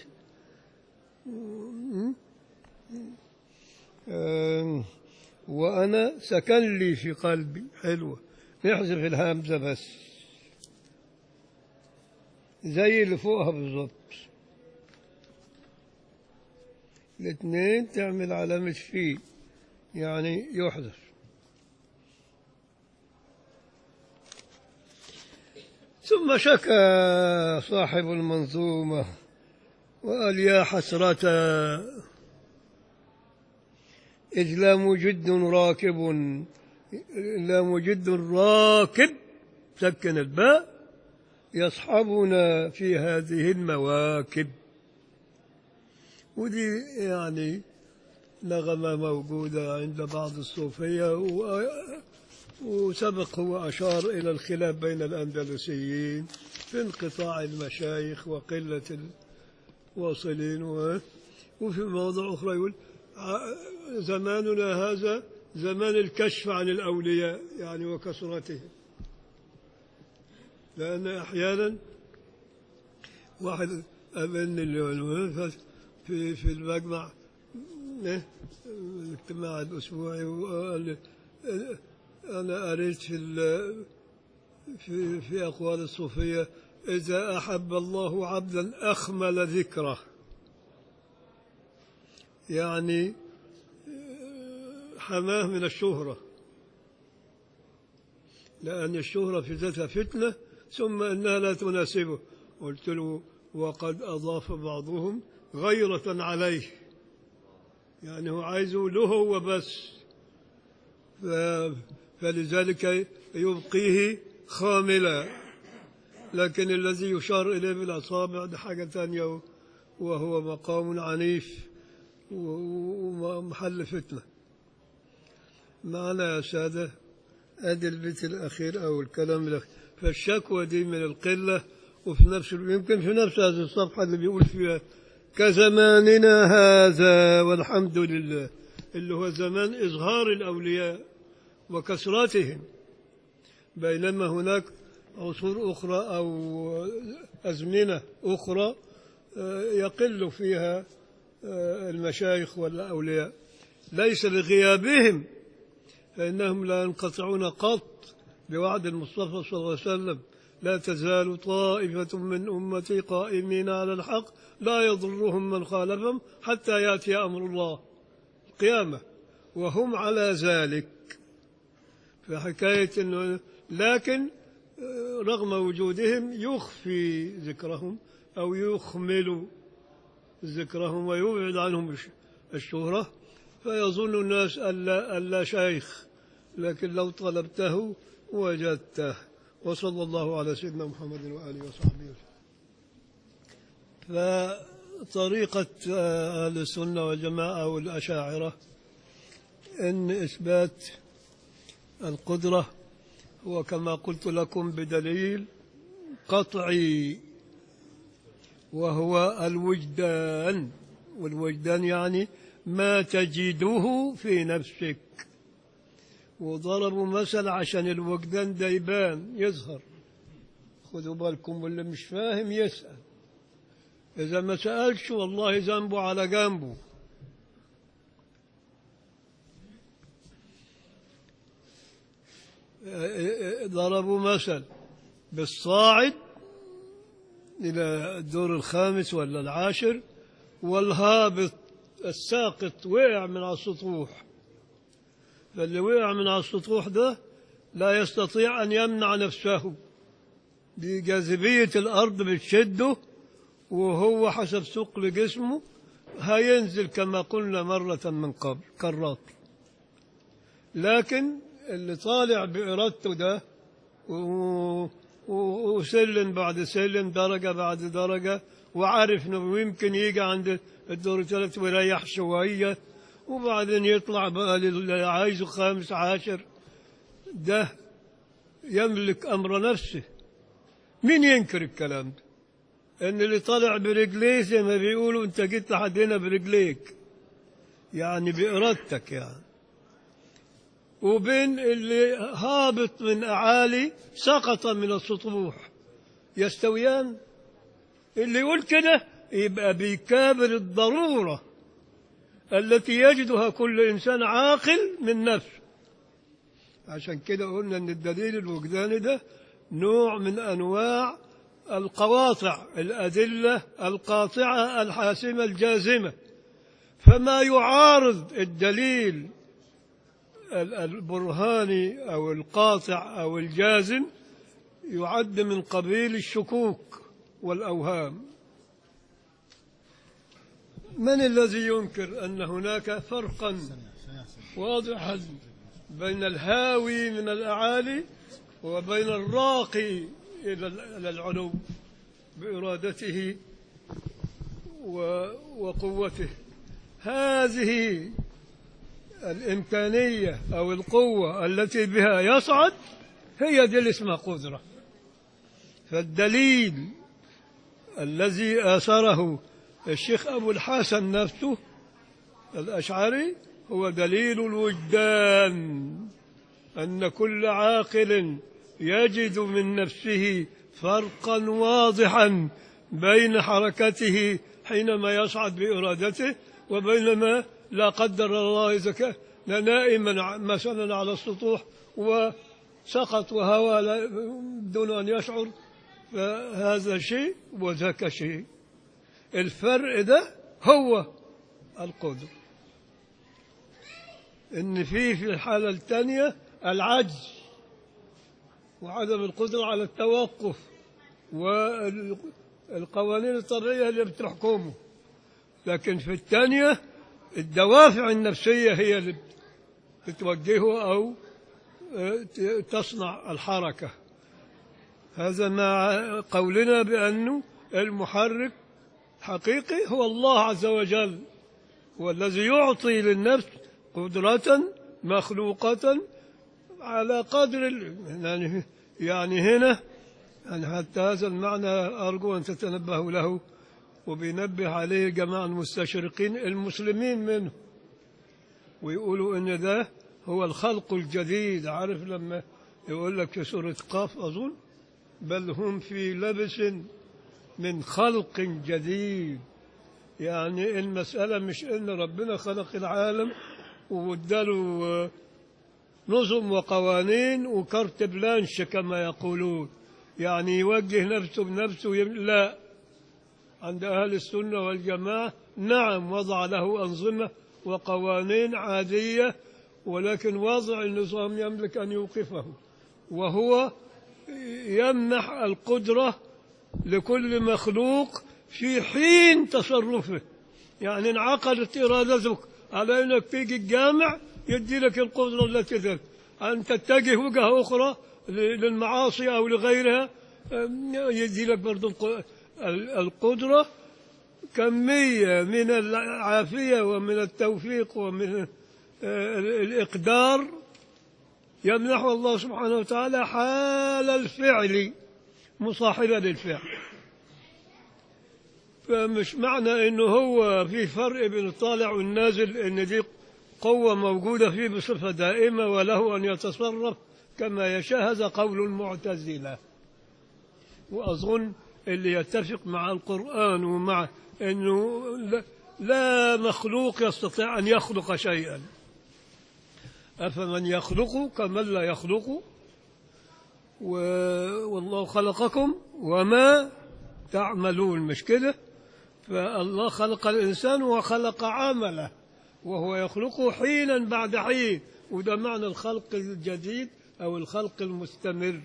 آم، وأنا سكن لي في قلبي حلوة نحذف الهمزة بس زي اللي فوقها بالظبط الاثنين تعمل علامة في يعني يحذف ثم شكى صاحب المنظومة وقال يا حسرة إذ لا مجد راكب لا مجد راكب سكن الباء يصحبنا في هذه المواكب ودي يعني نغمة موجودة عند بعض الصوفية و- وسبق هو أشار إلى الخلاف بين الأندلسيين في انقطاع المشايخ وقلة الواصلين و- وفي مواضع أخرى يقول ع- زماننا هذا زمان الكشف عن الأولياء يعني وكثرتهم لأن أحيانا واحد قابلني اللي في في المجمع إيه؟ الاجتماع الأسبوعي وقال لي أنا قريت في ال- في في أقوال الصوفية إذا أحب الله عبدا أخمل ذكره يعني حماه من الشهرة لأن الشهرة في ذاتها فتنة ثم أنها لا تناسبه قلت له وقد أضاف بعضهم غيرة عليه يعني هو عايزه له هو بس ف- فلذلك يبقيه خاملا لكن الذي يشار إليه بالأصابع ده حاجة ثانية وهو مقام عنيف و- ومحل فتنة معنا يا سادة أدي البيت الأخير أو الكلام الأخير فالشكوى دي من القلة وفي نفس يمكن في نفس هذه الصفحة اللي بيقول فيها كزماننا هذا والحمد لله اللي هو زمان إظهار الأولياء وكثرتهم بينما هناك عصور أخرى أو أزمنة أخرى آه، يقل فيها آه، المشايخ والأولياء ليس لغيابهم فإنهم لا ينقطعون قط بوعد المصطفى صلى الله عليه وسلم لا تزال طائفة من أمتي قائمين على الحق لا يضرهم من خالفهم حتى يأتي أمر الله القيامة وهم على ذلك فحكاية أنه لكن آه، رغم وجودهم يخفي ذكرهم أو يخمل ذكرهم ويبعد عنهم الش- الشهرة فيظن الناس ألا, ألا شيخ لكن لو طلبته وجدته وصلى الله على سيدنا محمد وآله وصحبه وسلم فطريقة آه، أهل السنة والجماعة والأشاعرة أن إثبات القدرة هو كما قلت لكم بدليل قطعي وهو الوجدان والوجدان يعني ما تجده في نفسك وضربوا مثل عشان الوجدان ده يبان يظهر خذوا بالكم واللي مش فاهم يسأل إذا ما سألش والله ذنبه على جنبه ضربوا مثل بالصاعد إلى الدور الخامس ولا العاشر والهابط الساقط وقع من على السطوح فاللي وقع من على السطوح ده لا يستطيع أن يمنع نفسه دي جاذبية الأرض بتشده وهو حسب ثقل جسمه هينزل كما قلنا مرة من قبل كرات لكن اللي طالع بإرادته ده و- و- وسلم بعد سلم درجة بعد درجة وعارف انه يمكن يجي عند الدور الثالث ويريح شوية وبعدين يطلع بقى للي عايزه خامس عاشر ده يملك أمر نفسه مين ينكر الكلام ده ان اللي طالع برجليه زي ما بيقولوا انت جيت لحد هنا برجليك يعني بإرادتك يعني وبين اللي هابط من أعالي سقط من السطوح يستويان اللي يقول كده يبقى بيكابر الضرورة التي يجدها كل إنسان عاقل من نفسه عشان كده قلنا أن الدليل الوجداني ده نوع من أنواع القواطع الأدلة القاطعة الحاسمة الجازمة فما يعارض الدليل ال- البرهاني أو القاطع أو الجازم يعد من قبيل الشكوك والأوهام من الذي ينكر أن هناك فرقا واضحا بين الهاوي من الأعالي وبين الراقي إلى ال- إلى العلو بإرادته و- وقوته هذه الإمكانية أو القوة التي بها يصعد هي دي اللي اسمها قدرة فالدليل الذي آثره الشيخ أبو الحسن نفسه الأشعري هو دليل الوجدان أن كل عاقل يجد من نفسه فرقا واضحا بين حركته حينما يصعد بإرادته وبينما لا قدر الله إذا كان نائما ع- مثلا على السطوح وسقط وهوى لا- دون أن يشعر فهذا شيء وذاك شيء الفرق ده هو القدر إن في في الحالة الثانية العجز وعدم القدرة على التوقف والقوانين الطبيعية اللي بتحكمه لكن في الثانية الدوافع النفسية هي اللي بتوجهه أو آه، ت- تصنع الحركة هذا مع قولنا بأنه المحرك حقيقي هو الله عز وجل هو الذي يعطي للنفس قدرة مخلوقة على قدر ال- يعني يعني هنا يعني حتى هذا المعنى أرجو أن تتنبهوا له وبينبه عليه جماعة المستشرقين المسلمين منه ويقولوا إن ده هو الخلق الجديد عارف لما يقول لك في سورة قاف أظن بل هم في لبس من خلق جديد يعني المسألة مش إن ربنا خلق العالم واداله آه، نظم وقوانين وكارت بلانش كما يقولون يعني يوجه نفسه بنفسه يم- لا عند أهل السنة والجماعة نعم وضع له أنظمة وقوانين عادية ولكن واضع النظام يملك أن يوقفه وهو يمنح القدرة لكل مخلوق في حين تصرفه يعني انعقدت إرادتك على أنك تيجي الجامع يدي لك القدرة التي تلك أن تتجه وجهة أخرى ل- للمعاصي أو لغيرها أم، يدي لك برضو الق- ال- القدرة كمية من العافية ومن التوفيق ومن آه، ال- الإقدار يمنح الله سبحانه وتعالى حال الفعل مصاحبة للفعل فمش معنى انه هو في فرق بين الطالع والنازل ان دي قوة موجودة فيه بصفة دائمة وله ان يتصرف كما يشاء هذا قول المعتزلة واظن اللي يتفق مع القرآن ومع انه لا- لا مخلوق يستطيع ان يخلق شيئا افمن يخلق كمن لا يخلق و... والله خلقكم وما تعملون مش كده فالله خلق الإنسان وخلق عمله وهو يخلقه حينا بعد حين وده معنى الخلق الجديد أو الخلق المستمر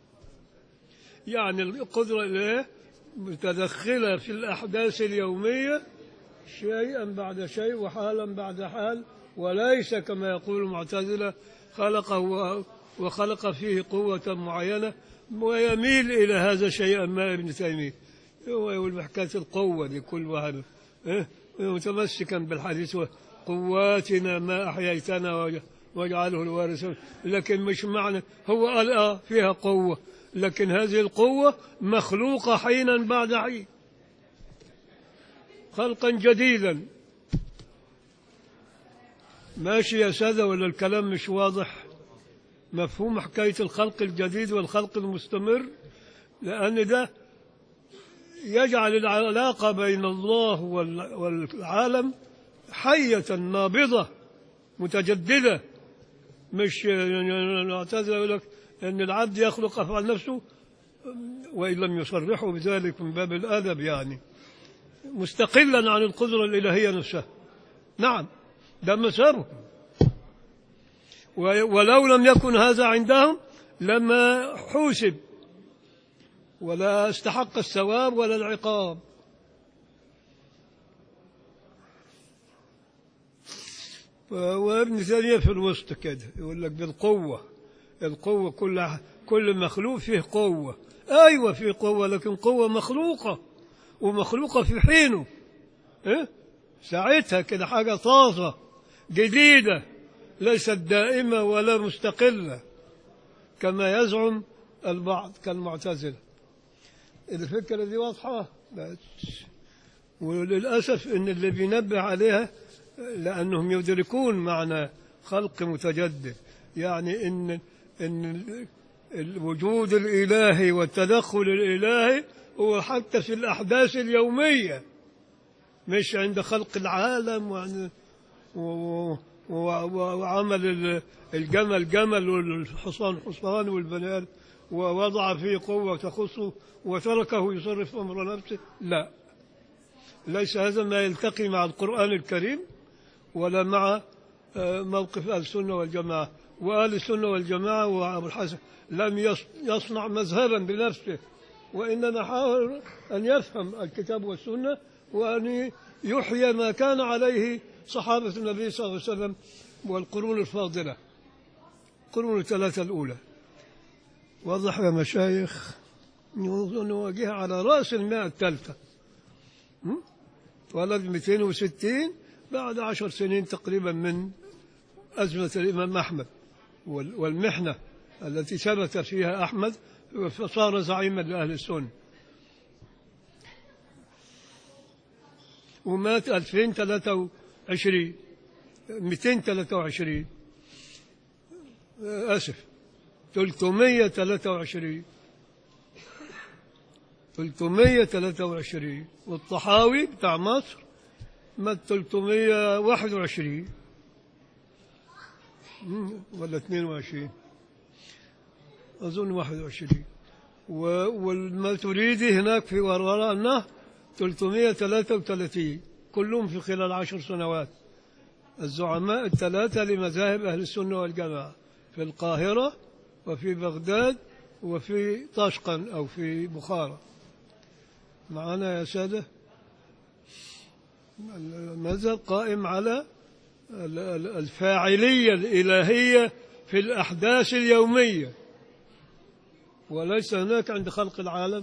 يعني القدرة إليه متدخلة في الأحداث اليومية شيئا بعد شيء وحالا بعد حال وليس كما يقول المعتزلة خلقه و- وخلق فيه قوة معينة ويميل إلى هذا شيئا ما ابن تيمية هو يقول بحكاية القوة لكل واحد إيه؟ متمسكا بالحديث قواتنا ما أحييتنا وج- واجعله الوارث لكن مش معنى هو قال آه فيها قوة لكن هذه القوة مخلوقة حينا بعد حين خلقا جديدا ماشي يا سادة ولا الكلام مش واضح مفهوم حكاية الخلق الجديد والخلق المستمر لأن ده يجعل العلاقة بين الله وال- والعالم حية نابضة متجددة مش نعتذر يقول لك أن العبد يخلق أفعال نفسه وإن لم يصرحوا بذلك من باب الأدب يعني مستقلا عن القدرة الإلهية نفسها نعم ده مسارهم و- ولو لم يكن هذا عندهم لما حوسب ولا استحق الثواب ولا العقاب ف- وابن تيمية في الوسط كده يقول لك بالقوة القوة كل كل مخلوق فيه قوة أيوة فيه قوة لكن قوة مخلوقة ومخلوقة في حينه إيه؟ ساعتها كده حاجة طازة جديدة ليست دائمة ولا مستقلة كما يزعم البعض كالمعتزلة الفكرة دي واضحة بس وللأسف إن اللي بينبه عليها لأنهم يدركون معنى خلق متجدد يعني إن إن الوجود الإلهي والتدخل الإلهي هو حتى في الأحداث اليومية مش عند خلق العالم وعند و- و- و- وعمل ال- الجمل جمل والحصان حصان والبني آدم ووضع فيه قوة تخصه وتركه يصرف أمر نفسه لا ليس هذا ما يلتقي مع القرآن الكريم ولا مع آه، موقف أهل السنة والجماعة وأهل السنة والجماعة وأبو الحسن لم يص- يصنع مذهبا بنفسه وإنما حاول أن يفهم الكتاب والسنة وأن يحيي ما كان عليه صحابة النبي صلى الله عليه وسلم والقرون الفاضلة القرون الثلاثة الأولى واضح يا مشايخ نواجهها على رأس المئة الثالثة م? ولد 260 بعد عشر سنين تقريبا من أزمة الإمام أحمد وال- والمحنة التي ثبت فيها أحمد فصار زعيما لأهل السنة ومات 2023 223 آسف 323 323 والطحاوي بتاع مصر مات 321 مم، ولا 22 أظن 21 و- والماتريدي هناك في وراء النهر 333 كلهم في خلال عشر سنوات الزعماء الثلاثة لمذاهب أهل السنة والجماعة في القاهرة وفي بغداد وفي طشقا أو في بخارى معنا يا سادة المذهب قائم على ال- ال- الفاعلية الإلهية في الأحداث اليومية وليس هناك عند خلق العالم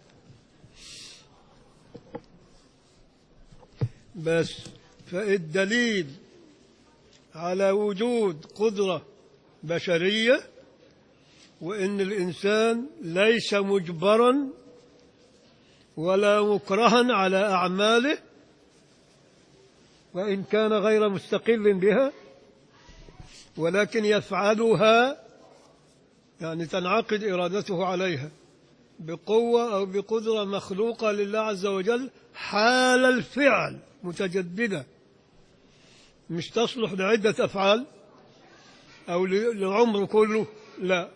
بس فالدليل على وجود قدرة بشرية وإن الإنسان ليس مجبرا ولا مكرها على أعماله وإن كان غير مستقل بها ولكن يفعلها يعني تنعقد إرادته عليها بقوة أو بقدرة مخلوقة لله عز وجل حال الفعل متجددة مش تصلح لعدة أفعال أو ل- للعمر كله لا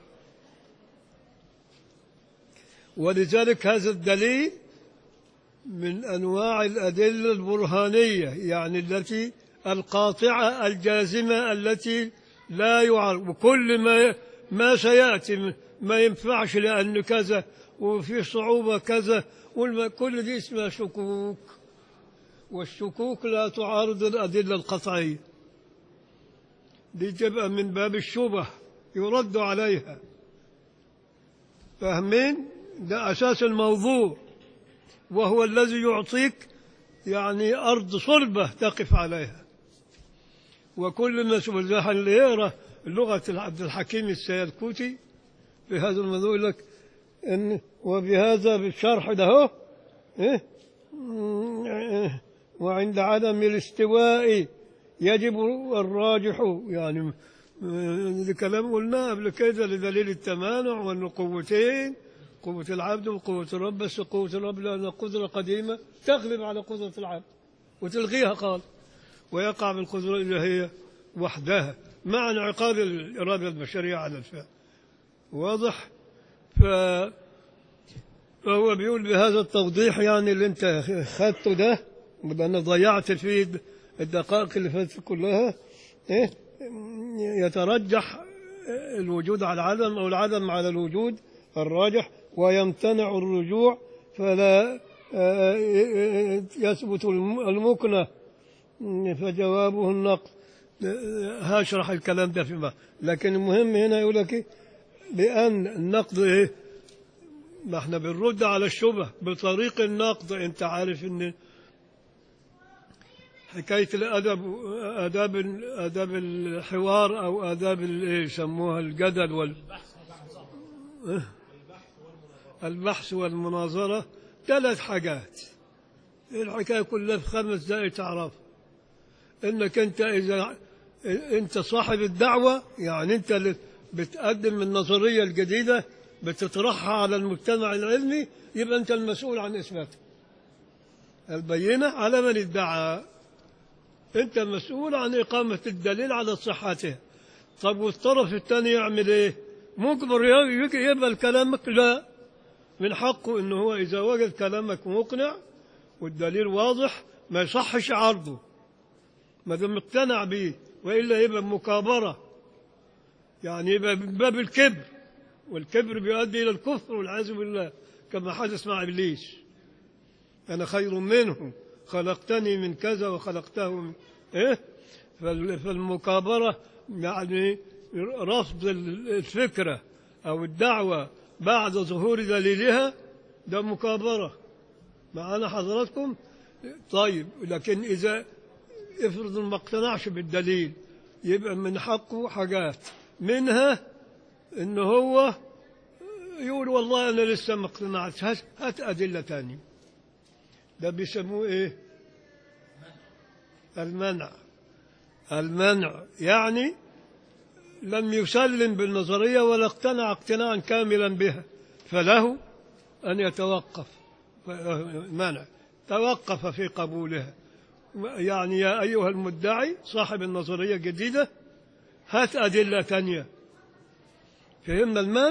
ولذلك هذا الدليل من أنواع الأدلة البرهانية يعني التي القاطعة الجازمة التي لا يعرف وكل ما ما سيأتي ما ينفعش لأن كذا وفي صعوبة كذا والم- كل دي اسمها شكوك والشكوك لا تعارض الأدلة القطعية دي تبقى من باب الشبه يرد عليها فاهمين ده أساس الموضوع وهو الذي يعطيك يعني أرض صلبة تقف عليها وكل ما سبحانه اللي يقرأ لغة عبد الحكيم السيدكوتي في هذا الموضوع يقول لك إن وبهذا بالشرح ده هو إيه؟ وعند عدم الاستواء يجب الراجح يعني ده كلام قلناه قبل كده لدليل التمانع وأن قوتين قوة العبد وقوة الرب بس قوة الرب لأن قدرة قديمة تغلب على قدرة العبد وتلغيها قال ويقع بالقدرة الإلهية وحدها مع انعقاد الإرادة البشرية على الفعل واضح ف... فهو بيقول بهذا التوضيح يعني اللي انت خدته ده لأن ضيعت فيه الدقائق اللي فاتت كلها إيه؟ يترجح الوجود على العدم أو العدم على الوجود الراجح ويمتنع الرجوع فلا آه، يثبت الم- المكنة فجوابه النقد هشرح الكلام ده فيما لكن المهم هنا يقول لك إيه؟ لأن النقد إيه؟ ما احنا بنرد على الشبه بطريق النقد انت عارف ان حكاية الأدب آداب آداب الحوار أو آداب ال- إيه يسموها الجدل وال إيه؟ البحث والمناظرة ثلاث حاجات الحكاية كلها في خمس دقائق تعرف انك انت اذا انت صاحب الدعوة يعني انت اللي بتقدم النظرية الجديدة بتطرحها على المجتمع العلمي يبقى انت المسؤول عن اثباتها البينة على من ادعى انت مسؤول عن اقامة الدليل على صحتها طب والطرف الثاني يعمل ايه مجبر يجي يقبل كلامك لا من حقه انه هو اذا وجد كلامك مقنع والدليل واضح ما يصحش عرضه ما دام اقتنع به والا يبقى مكابره يعني يبقى من باب الكبر والكبر بيؤدي الى الكفر والعياذ بالله كما حدث مع ابليس انا خير منه خلقتني من كذا وخلقته من ايه فال- فالمكابره يعني رفض الفكره او الدعوه بعد ظهور دليلها ده مكابره معانا حضراتكم طيب لكن اذا افرض ما اقتنعش بالدليل يبقى من حقه حاجات منها ان هو يقول والله انا لسه ما اقتنعتش هات, هات ادله تانية ده بيسموه ايه المنع المنع يعني لم يسلم بالنظريه ولا اقتنع اقتناعا كاملا بها فله ان يتوقف منع توقف في قبولها يعني يا أيها المدعي صاحب النظرية الجديدة هات أدلة تانية فهمنا المانع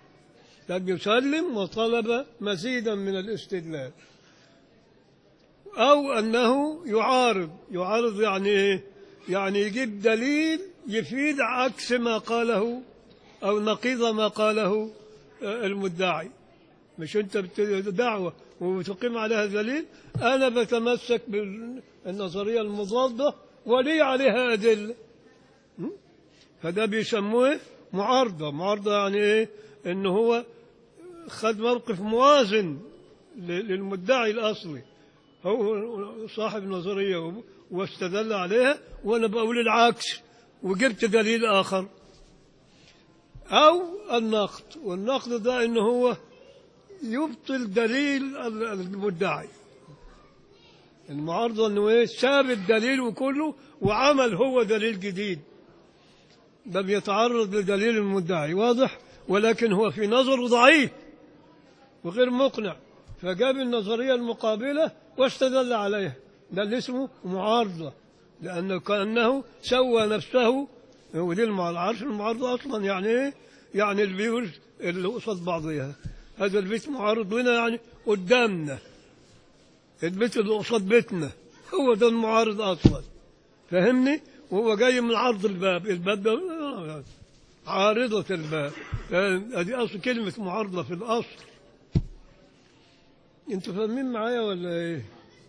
لم يسلم وطلب مزيدا من الاستدلال أو أنه يعارض يعارض يعني إيه؟ يعني يجيب دليل يفيد عكس ما قاله أو نقيض ما قاله آه، المدعي مش أنت بت- دعوة وتقيم عليها دليل أنا بتمسك بالنظرية المضادة ولي عليها أدلة م? فده بيسموه معارضة معارضة يعني إيه إن هو خد موقف موازن ل- للمدعي الأصلي هو صاحب نظرية واستدل عليها وأنا بقول العكس وجبت دليل آخر أو النقد والنقد ده إن هو يبطل دليل المدعي المعارضة إنه إيه ساب الدليل وكله وعمل هو دليل جديد لم يتعرض لدليل المدعي واضح ولكن هو في نظره ضعيف وغير مقنع فجاب النظرية المقابلة واستدل عليها ده اللي اسمه معارضة لأنه كأنه سوى نفسه ودي المع- العرش المعارضة أصلا يعني إيه؟ يعني البيوت اللي قصاد بعضها هذا البيت معارض لنا يعني قدامنا البيت اللي قصاد بيتنا هو ده المعارض أصلا فهمني وهو جاي من عرض الباب الباب ده آه، عارضة الباب هذه أصل كلمة معارضة في الأصل انتوا فاهمين معايا ولا ايه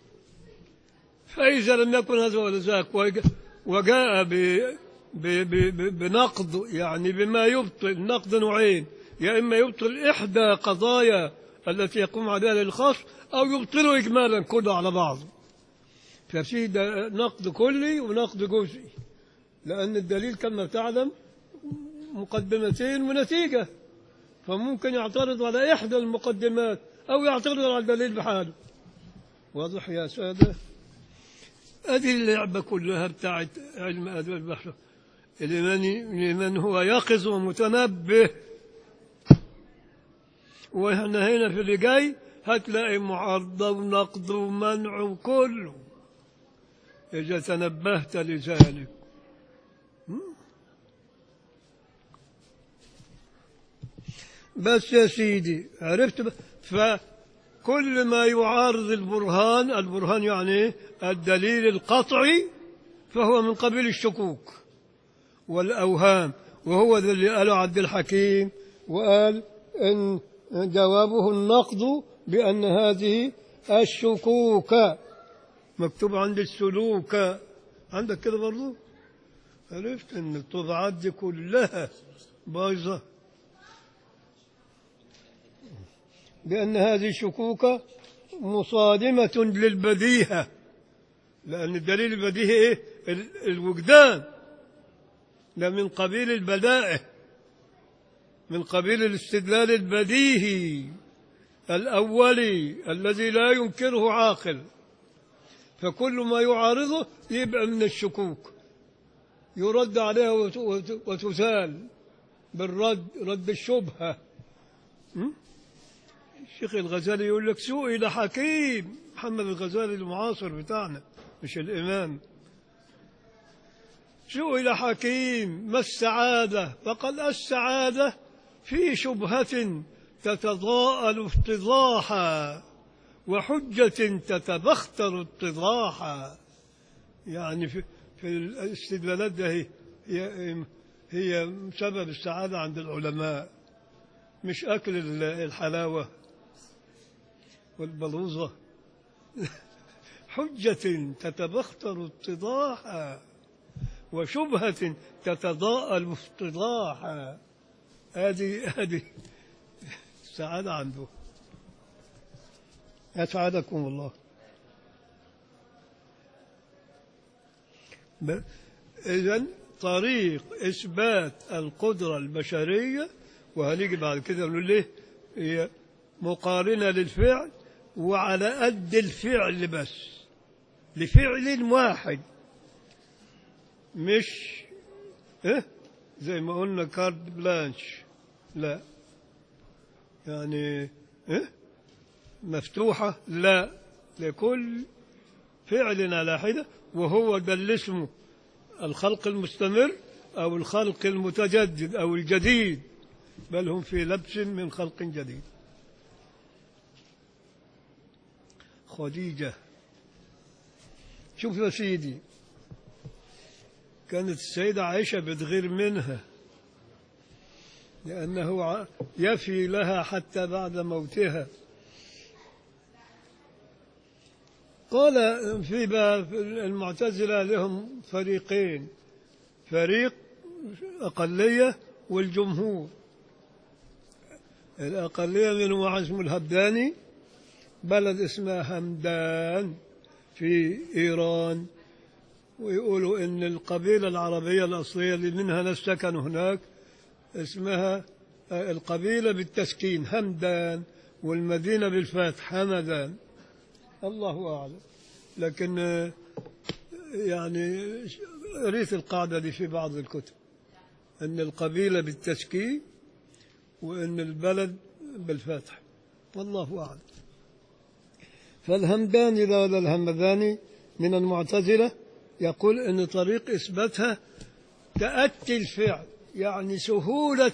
فإذا لم يكن هذا ولا ذاك وج- وجاء ب ب ب ب بنقد يعني بما يبطل نقد نوعين يا إما يبطل إحدى قضايا التي يقوم عليها الخاص أو يبطله إجمالا كله على بعضه ففي ده نقد كلي ونقد جزئي لأن الدليل كما تعلم مقدمتين ونتيجة فممكن يعترض على إحدى المقدمات أو يعترض على الدليل بحاله واضح يا سادة هذه اللعبة كلها بتاعت علم أدب البحر لمن, لمن هو يقظ ومتنبه واحنا هنا في اللي جاي هتلاقي معارضة ونقد ومنع وكله إذا تنبهت لذلك بس يا سيدي عرفت ب... فكل ما يعارض البرهان البرهان يعني إيه؟ الدليل القطعي فهو من قبيل الشكوك والأوهام وهو ذا اللي قاله عبد الحكيم وقال إن جوابه النقد بأن هذه الشكوك مكتوب عند السلوك عندك كده برضو عرفت ان الطبعات دي كلها بايظه بأن هذه الشكوك مصادمة للبديهة لأن الدليل البديهي إيه؟ ال- الوجدان ده من قبيل البدائع من قبيل الاستدلال البديهي الأولي الذي لا ينكره عاقل فكل ما يعارضه يبقى من الشكوك يرد عليها وت- وت- وتزال بالرد رد الشبهة م? الشيخ الغزالي يقول لك سئل حكيم محمد الغزالي المعاصر بتاعنا مش الإمام سئل حكيم ما السعادة فقال السعادة في شبهة تتضاءل افتضاحا وحجة تتبختر اتضاحا يعني في, في الاستدلالات ده هي, هي, هي سبب السعادة عند العلماء مش أكل ال- الحلاوة والبلوزة حجة تتبختر اتضاحا وشبهة تتضاءل افتضاحا هذه هذه السعادة عنده أسعدكم الله إذا طريق إثبات القدرة البشرية وهنيجي بعد كده نقول ليه هي مقارنة للفعل وعلى قد الفعل بس لفعل واحد مش إيه؟ زي ما قلنا كارد بلانش لا يعني إيه؟ مفتوحة لا لكل فعل على حدة وهو ده اللي اسمه الخلق المستمر أو الخلق المتجدد أو الجديد بل هم في لبس من خلق جديد خديجة شوف يا سيدي كانت السيدة عائشة بتغير منها لأنه ع- يفي لها حتى بعد موتها قال في بقى المعتزلة لهم فريقين فريق أقلية والجمهور الأقلية منهم واحد اسمه الهبداني بلد اسمها همدان في إيران ويقولوا إن القبيلة العربية الأصلية اللي منها ناس سكنوا هناك اسمها آه، القبيلة بالتسكين همدان والمدينة بالفتح همدان الله أعلم لكن آه، يعني قريت القاعدة دي في بعض الكتب أن القبيلة بالتسكين وأن البلد بالفتح والله أعلم فالهمداني ذا ولا الهمداني من المعتزلة يقول أن طريق إثباتها تأتي الفعل يعني سهولة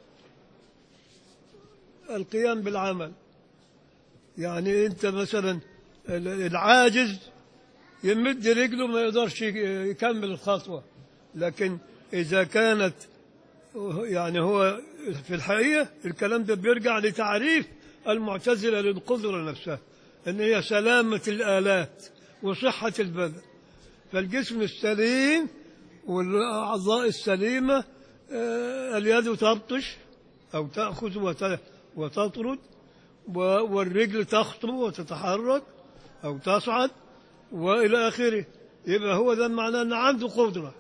القيام بالعمل يعني أنت مثلا العاجز يمد رجله ما يقدرش يكمل الخطوة لكن إذا كانت يعني هو في الحقيقة الكلام ده بيرجع لتعريف المعتزلة للقدرة نفسها أن هي سلامة الآلات وصحة البدن فالجسم السليم والأعضاء السليمة آه، اليد تبطش أو تأخذ وت- وتطرد و- والرجل تخطو وتتحرك أو تصعد وإلى آخره يبقى هو ده معناه أن عنده قدرة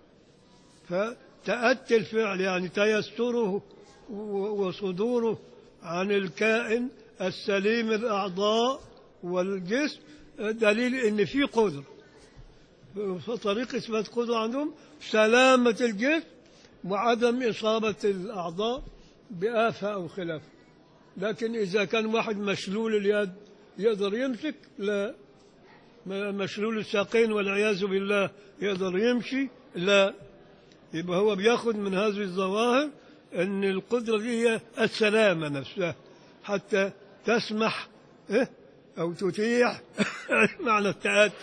فتأتي الفعل يعني تيسره و- وصدوره عن الكائن السليم الأعضاء والجسم دليل أن في قدرة فطريق إثبات قدرة عندهم سلامة الجسم وعدم إصابة الأعضاء بآفة أو خلاف لكن إذا كان واحد مشلول اليد يقدر يمسك لا م- مشلول الساقين والعياذ بالله يقدر يمشي لا يبقى هو بياخد من هذه الظواهر أن القدرة دي هي السلامة نفسها حتى تسمح إيه؟ أو تتيح معنى التأتي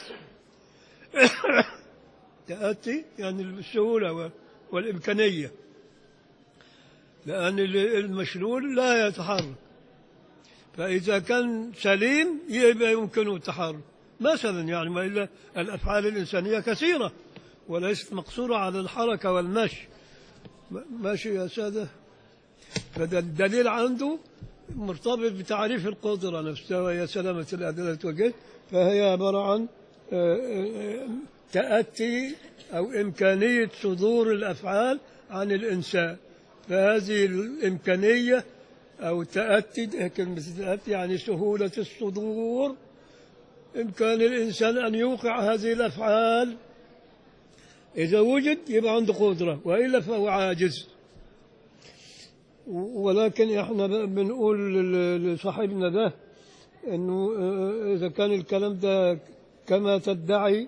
تأتي يعني السهولة و- والإمكانية لأن ال- المشلول لا يتحرك فإذا كان سليم يبقى يمكنه التحرك مثلا يعني وإلا الأفعال الإنسانية كثيرة وليست مقصورة على الحركة والمشي م- ماشي يا سادة فده الدليل عنده مرتبط بتعريف القدرة نفسها وهي سلامة الأدلة والجهد فهي عبارة عن آه، آه، تأتي أو إمكانية صدور الأفعال عن الإنسان فهذه الإمكانية أو تأتي كلمة تأتي يعني سهولة الصدور إمكان الإنسان أن يوقع هذه الأفعال إذا وجد يبقى عنده قدرة وإلا فهو عاجز ولكن احنا بقى بنقول لل- لصاحبنا ده انه آه، اذا كان الكلام ده كما تدعي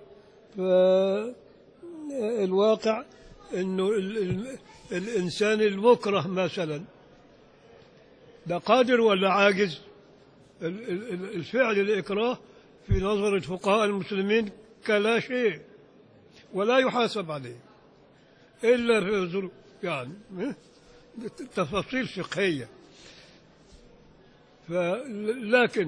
فالواقع انه ال- ال- الانسان المكره مثلا ده قادر ولا عاجز ال- ال- ال- الفعل الاكراه في نظر الفقهاء المسلمين كلا شيء ولا يحاسب عليه الا في ظروف يعني إيه؟ تفاصيل فقهية ف- لكن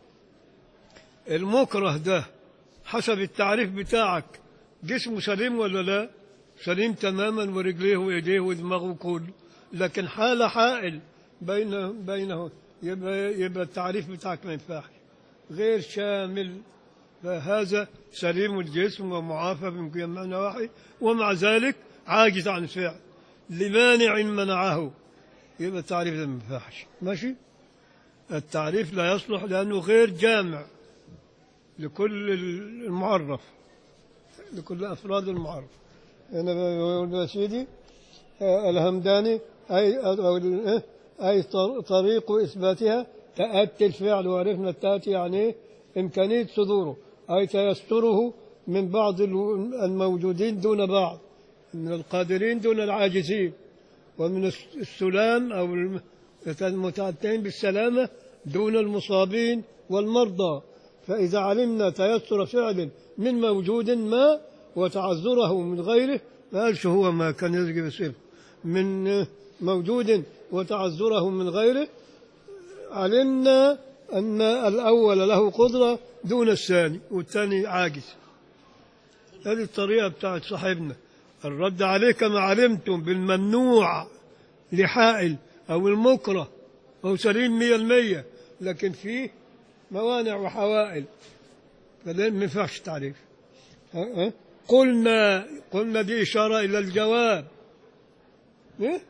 المكره ده حسب التعريف بتاعك جسمه سليم ولا لا سليم تماما ورجليه ويديه ودماغه كله لكن حال حائل بين بينه يبقى, يبقى التعريف بتاعك ما ينفعش غير شامل فهذا سليم الجسم ومعافى من كل معنى واحد ومع ذلك عاجز عن الفعل لمانع منعه يبقى التعريف ده ما ينفعش ماشي التعريف لا يصلح لأنه غير جامع لكل المعرف لكل أفراد المعرف أنا بقول يا سيدي آه، الهمداني أي أو ال- إيه؟ أي طر- طريق إثباتها تأتي الفعل وعرفنا التأتي يعني إيه؟ إمكانية صدوره أي تيسره من بعض ال- الموجودين دون بعض من القادرين دون العاجزين ومن الس- السلام أو الم- المتعتين بالسلامة دون المصابين والمرضى فإذا علمنا تيسر فعل من موجود ما وتعذره من غيره ما قالش هو ما كان يجب يصير من موجود وتعذره من غيره علمنا أن الأول له قدرة دون الثاني والثاني عاجز هذه الطريقة بتاعت صاحبنا الرد عليه كما علمتم بالممنوع لحائل أو المكره هو سليم مية المية لكن فيه موانع وحوائل فده ما ينفعش تعريف ها- ها؟ قلنا قلنا دي إشارة إلى الجواب إيه؟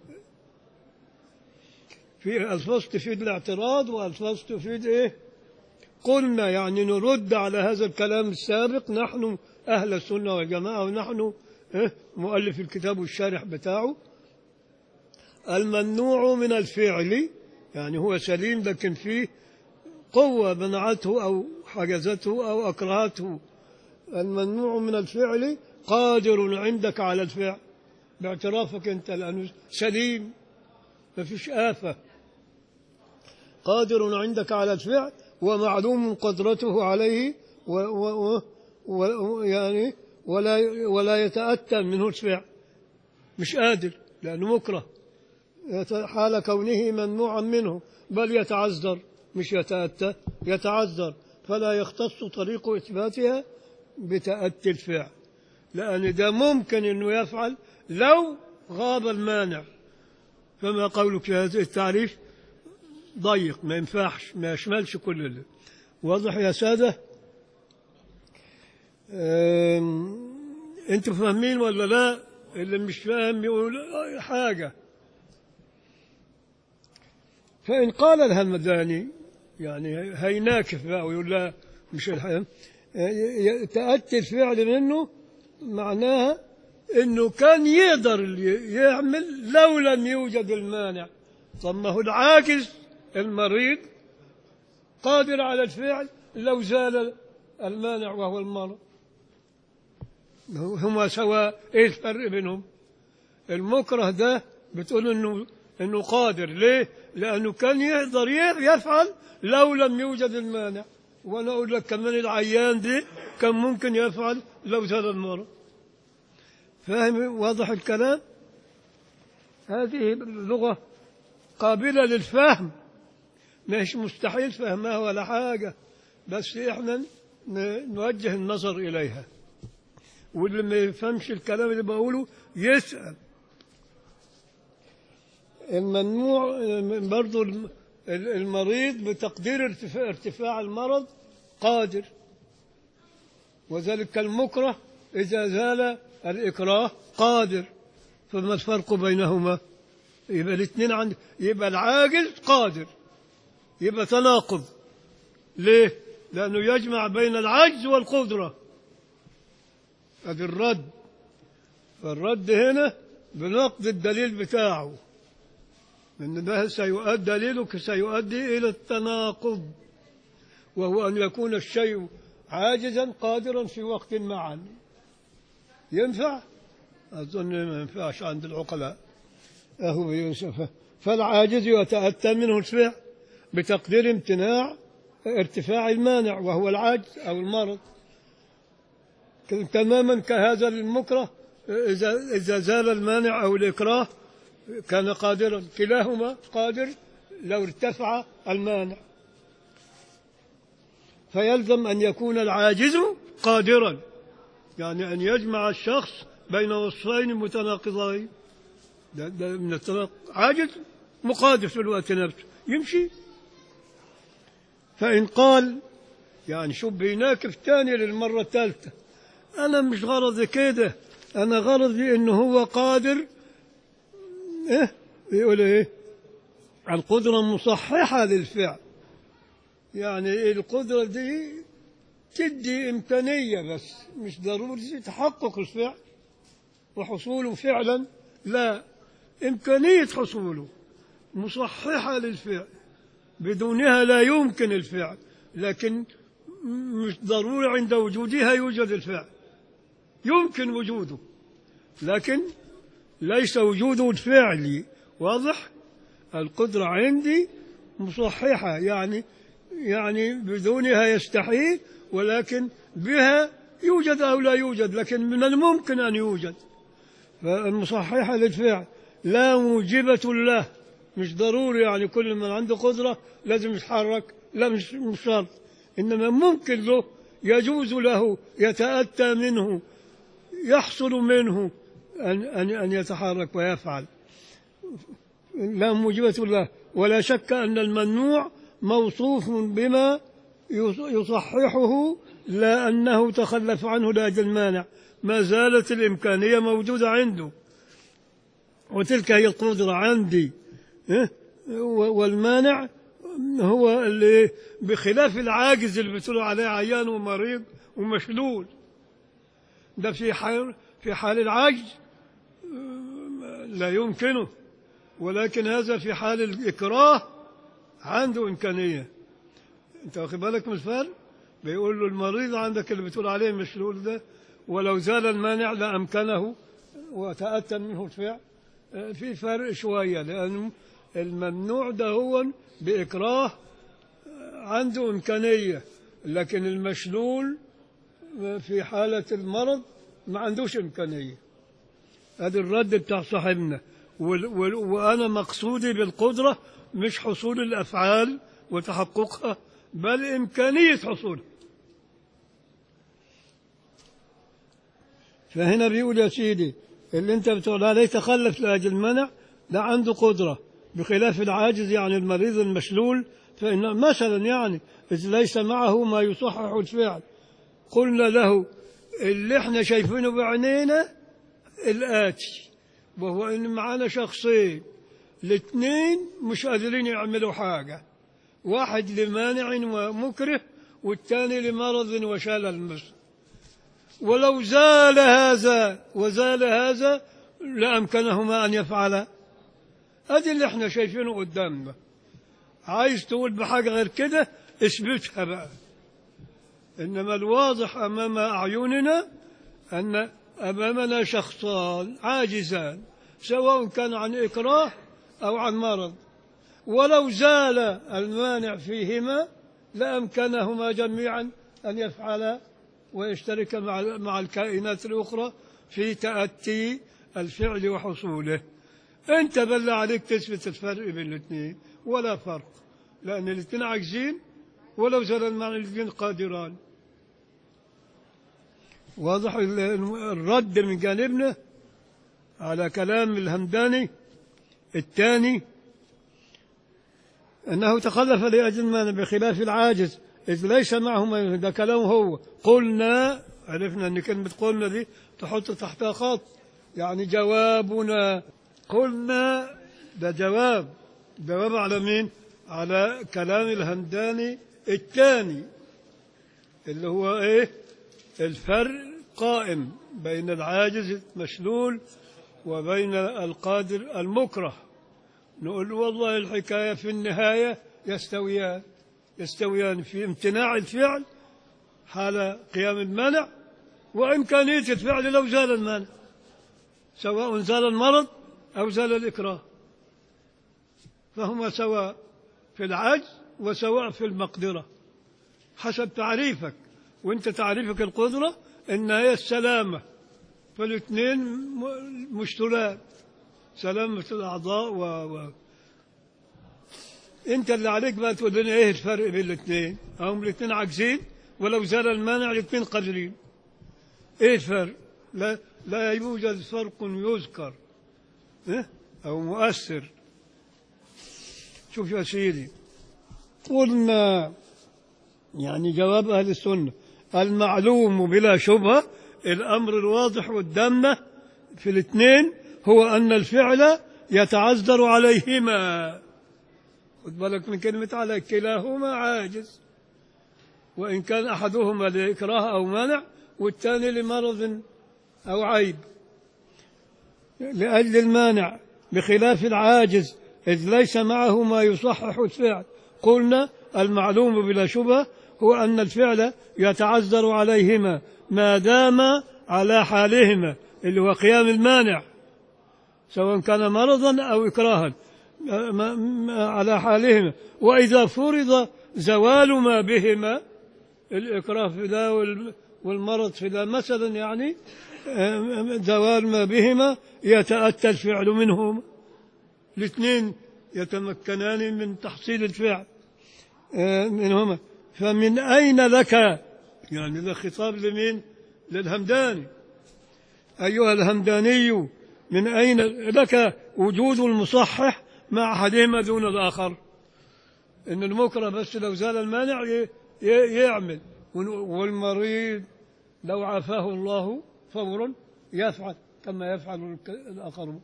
في ألفاظ تفيد الاعتراض وألفاظ تفيد إيه قلنا يعني نرد على هذا الكلام السابق نحن أهل السنة والجماعة ونحن إيه مؤلف الكتاب والشارح بتاعه الممنوع من الفعل يعني هو سليم لكن فيه قوة منعته أو حجزته أو أكرهته الممنوع من الفعل قادر عندك على الفعل باعترافك أنت لأنه سليم ما فيش آفة قادر عندك على الفعل ومعلوم قدرته عليه و و و و يعني ولا ولا يتأتى منه الفعل مش قادر لأنه مكره يت- حال كونه ممنوعا منه بل يتعذر مش يتأتى يتعذر فلا يختص طريق إثباتها بتأتي الفعل لأن ده ممكن أنه يفعل لو غاب المانع فما قولك في هذا التعريف ضيق ما ينفعش ما يشملش كل اللي واضح يا سادة أم، انتوا فاهمين ولا لا اللي مش فاهم يقول حاجة فإن قال الهمداني يعني هيناكف بقى ويقول لا مش الحياة تأتي الفعل منه معناها انه كان يقدر يعمل لو لم يوجد المانع طب ما هو العاجز المريض قادر على الفعل لو زال المانع وهو المرض هما سواء ايه الفرق بينهم المكره ده بتقول انه انه قادر ليه لانه كان يقدر يفعل لو لم يوجد المانع وانا اقول لك كمان العيان دي كان ممكن يفعل لو زال المرض فاهم واضح الكلام هذه اللغة قابلة للفهم مش مستحيل فهمها ولا حاجة بس احنا نوجه النظر إليها واللي ما يفهمش الكلام اللي بقوله يسأل الممنوع برضو المريض بتقدير ارتفاع, ارتفاع المرض قادر وذلك كالمكره إذا زال الإكراه قادر فما الفرق بينهما يبقى الاثنين عند يبقى العاجز قادر يبقى تناقض ليه لأنه يجمع بين العجز والقدرة هذا الرد فالرد هنا بنقد الدليل بتاعه ان ده سيؤدي دليلك سيؤدي الى التناقض وهو ان يكون الشيء عاجزا قادرا في وقت معا ينفع اظن ما ينفعش عند العقلاء اهو يوسف فالعاجز يتاتى منه الفعل بتقدير امتناع ارتفاع المانع وهو العجز او المرض تماما كهذا المكره اذا اذا زال المانع او الاكراه كان قادرا كلاهما قادر لو ارتفع المانع فيلزم أن يكون العاجز قادرا يعني أن يجمع الشخص بين وصفين متناقضين ده, ده من التناقض عاجز مقادر في الوقت نفسه يمشي فإن قال يعني شوف بيناكف تاني للمرة الثالثة أنا مش غرضي كده أنا غرضي إنه هو قادر إيه يقول إيه القدرة مصححة للفعل يعني القدرة دي تدي إمكانية بس مش ضروري تحقق الفعل وحصوله فعلا لا إمكانية حصوله مصححة للفعل بدونها لا يمكن الفعل لكن مش ضروري عند وجودها يوجد الفعل يمكن وجوده لكن ليس وجوده الفعلي واضح القدرة عندي مصححة يعني يعني بدونها يستحيل ولكن بها يوجد أو لا يوجد لكن من الممكن أن يوجد فالمصححة للفعل لا موجبة له مش ضروري يعني كل من عنده قدرة لازم يتحرك لا مش مش شرط إنما ممكن له يجوز له يتأتى منه يحصل منه أن أن أن يتحرك ويفعل لا موجبة له ولا شك أن الممنوع موصوف بما يصححه لا أنه تخلف عنه لأجل المانع ما زالت الإمكانية موجودة عنده وتلك هي القدرة عندي إيه؟ والمانع هو اللي بخلاف العاجز اللي بتقول عليه عيان ومريض ومشلول ده في حال في حال العجز لا يمكنه ولكن هذا في حال الإكراه عنده إمكانية أنت واخد بالك من الفرق؟ بيقول له المريض عندك اللي بتقول عليه مشلول ده ولو زال المانع لأمكنه وتأتى منه الفعل في فرق شوية لأن الممنوع ده هو بإكراه عنده إمكانية لكن المشلول في حالة المرض ما عندوش إمكانية هذا الرد بتاع صاحبنا وال- وال- وأنا مقصودي بالقدرة مش حصول الأفعال وتحققها بل إمكانية حصولها فهنا بيقول يا سيدي اللي انت بتقول عليه تخلف لاجل المنع ده عنده قدره بخلاف العاجز يعني المريض المشلول فان مثلا يعني اذ ليس معه ما يصحح الفعل قلنا له اللي احنا شايفينه بعينينا الاتي وهو ان معانا شخصين الاثنين مش قادرين يعملوا حاجه واحد لمانع ومكره والثاني لمرض وشلل مثلا ولو زال هذا وزال هذا لأمكنهما أن يفعلا هذه اللي احنا شايفينه قدامنا عايز تقول بحاجة غير كده اثبتها بقى إنما الواضح أمام أعيننا أن أمامنا شخصان عاجزان سواء كان عن إكراه أو عن مرض ولو زال المانع فيهما لأمكنهما جميعا أن يفعلا ويشترك مع مع الكائنات الأخرى في تأتي الفعل وحصوله أنت بل عليك تثبت الفرق بين الاثنين ولا فرق لأن الاثنين عاجزين ولو زال المعنى الاثنين قادران واضح ال- الرد من جانبنا على كلام الهمداني الثاني أنه تخلف لأجل ما بخلاف العاجز إذ ليس معه ما ده كلامه هو قلنا عرفنا أن كلمة قلنا دي تحط تحتها خط يعني جوابنا قلنا ده جواب جواب على مين؟ على كلام الهمداني الثاني اللي هو إيه؟ الفرق قائم بين العاجز المشلول وبين القادر المكره نقول والله الحكاية في النهاية يستويان يستويان في امتناع الفعل حال قيام المنع وإمكانية الفعل لو زال المانع سواء زال المرض أو زال الإكراه فهما سواء في العجز وسواء في المقدرة حسب تعريفك وانت تعريفك القدرة انها هي السلامة فالاثنين م- مشترات سلامة الأعضاء و... و... أنت اللي عليك بقى تقول لنا إيه الفرق بين الاثنين؟ هم الاثنين عاجزين ولو زال المانع الاثنين قادرين. إيه الفرق؟ لا لا يوجد فرق يذكر إيه؟ أو مؤثر. شوف يا سيدي قلنا يعني جواب أهل السنة المعلوم بلا شبهة الأمر الواضح قدامنا في الاثنين هو أن الفعل يتعذر عليهما خد بالك من كلمة على كلاهما عاجز وإن كان أحدهما لإكراه أو منع والثاني لمرض أو عيب لأجل المانع بخلاف العاجز إذ ليس معه ما يصحح الفعل قلنا المعلوم بلا شبهة هو أن الفعل يتعذر عليهما ما دام على حالهما اللي هو قيام المانع سواء كان مرضا أو إكراها ما- ما- على حالهما وإذا فرض زوال ما بهما الإكراه في ذا وال- والمرض في ذا مثلا يعني آه، زوال ما بهما يتأتى الفعل منهما الاثنين يتمكنان من تحصيل الفعل آه، منهما فمن أين لك يعني ده خطاب لمين للهمداني أيها الهمداني من أين لك وجود المصحح مع أحدهما دون الآخر إن المكره بس لو زال المانع ي- ي- يعمل وال- والمريض لو عافاه الله فورا يفعل كما يفعل الك- الآخرون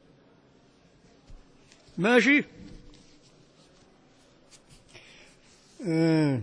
ماشي آه.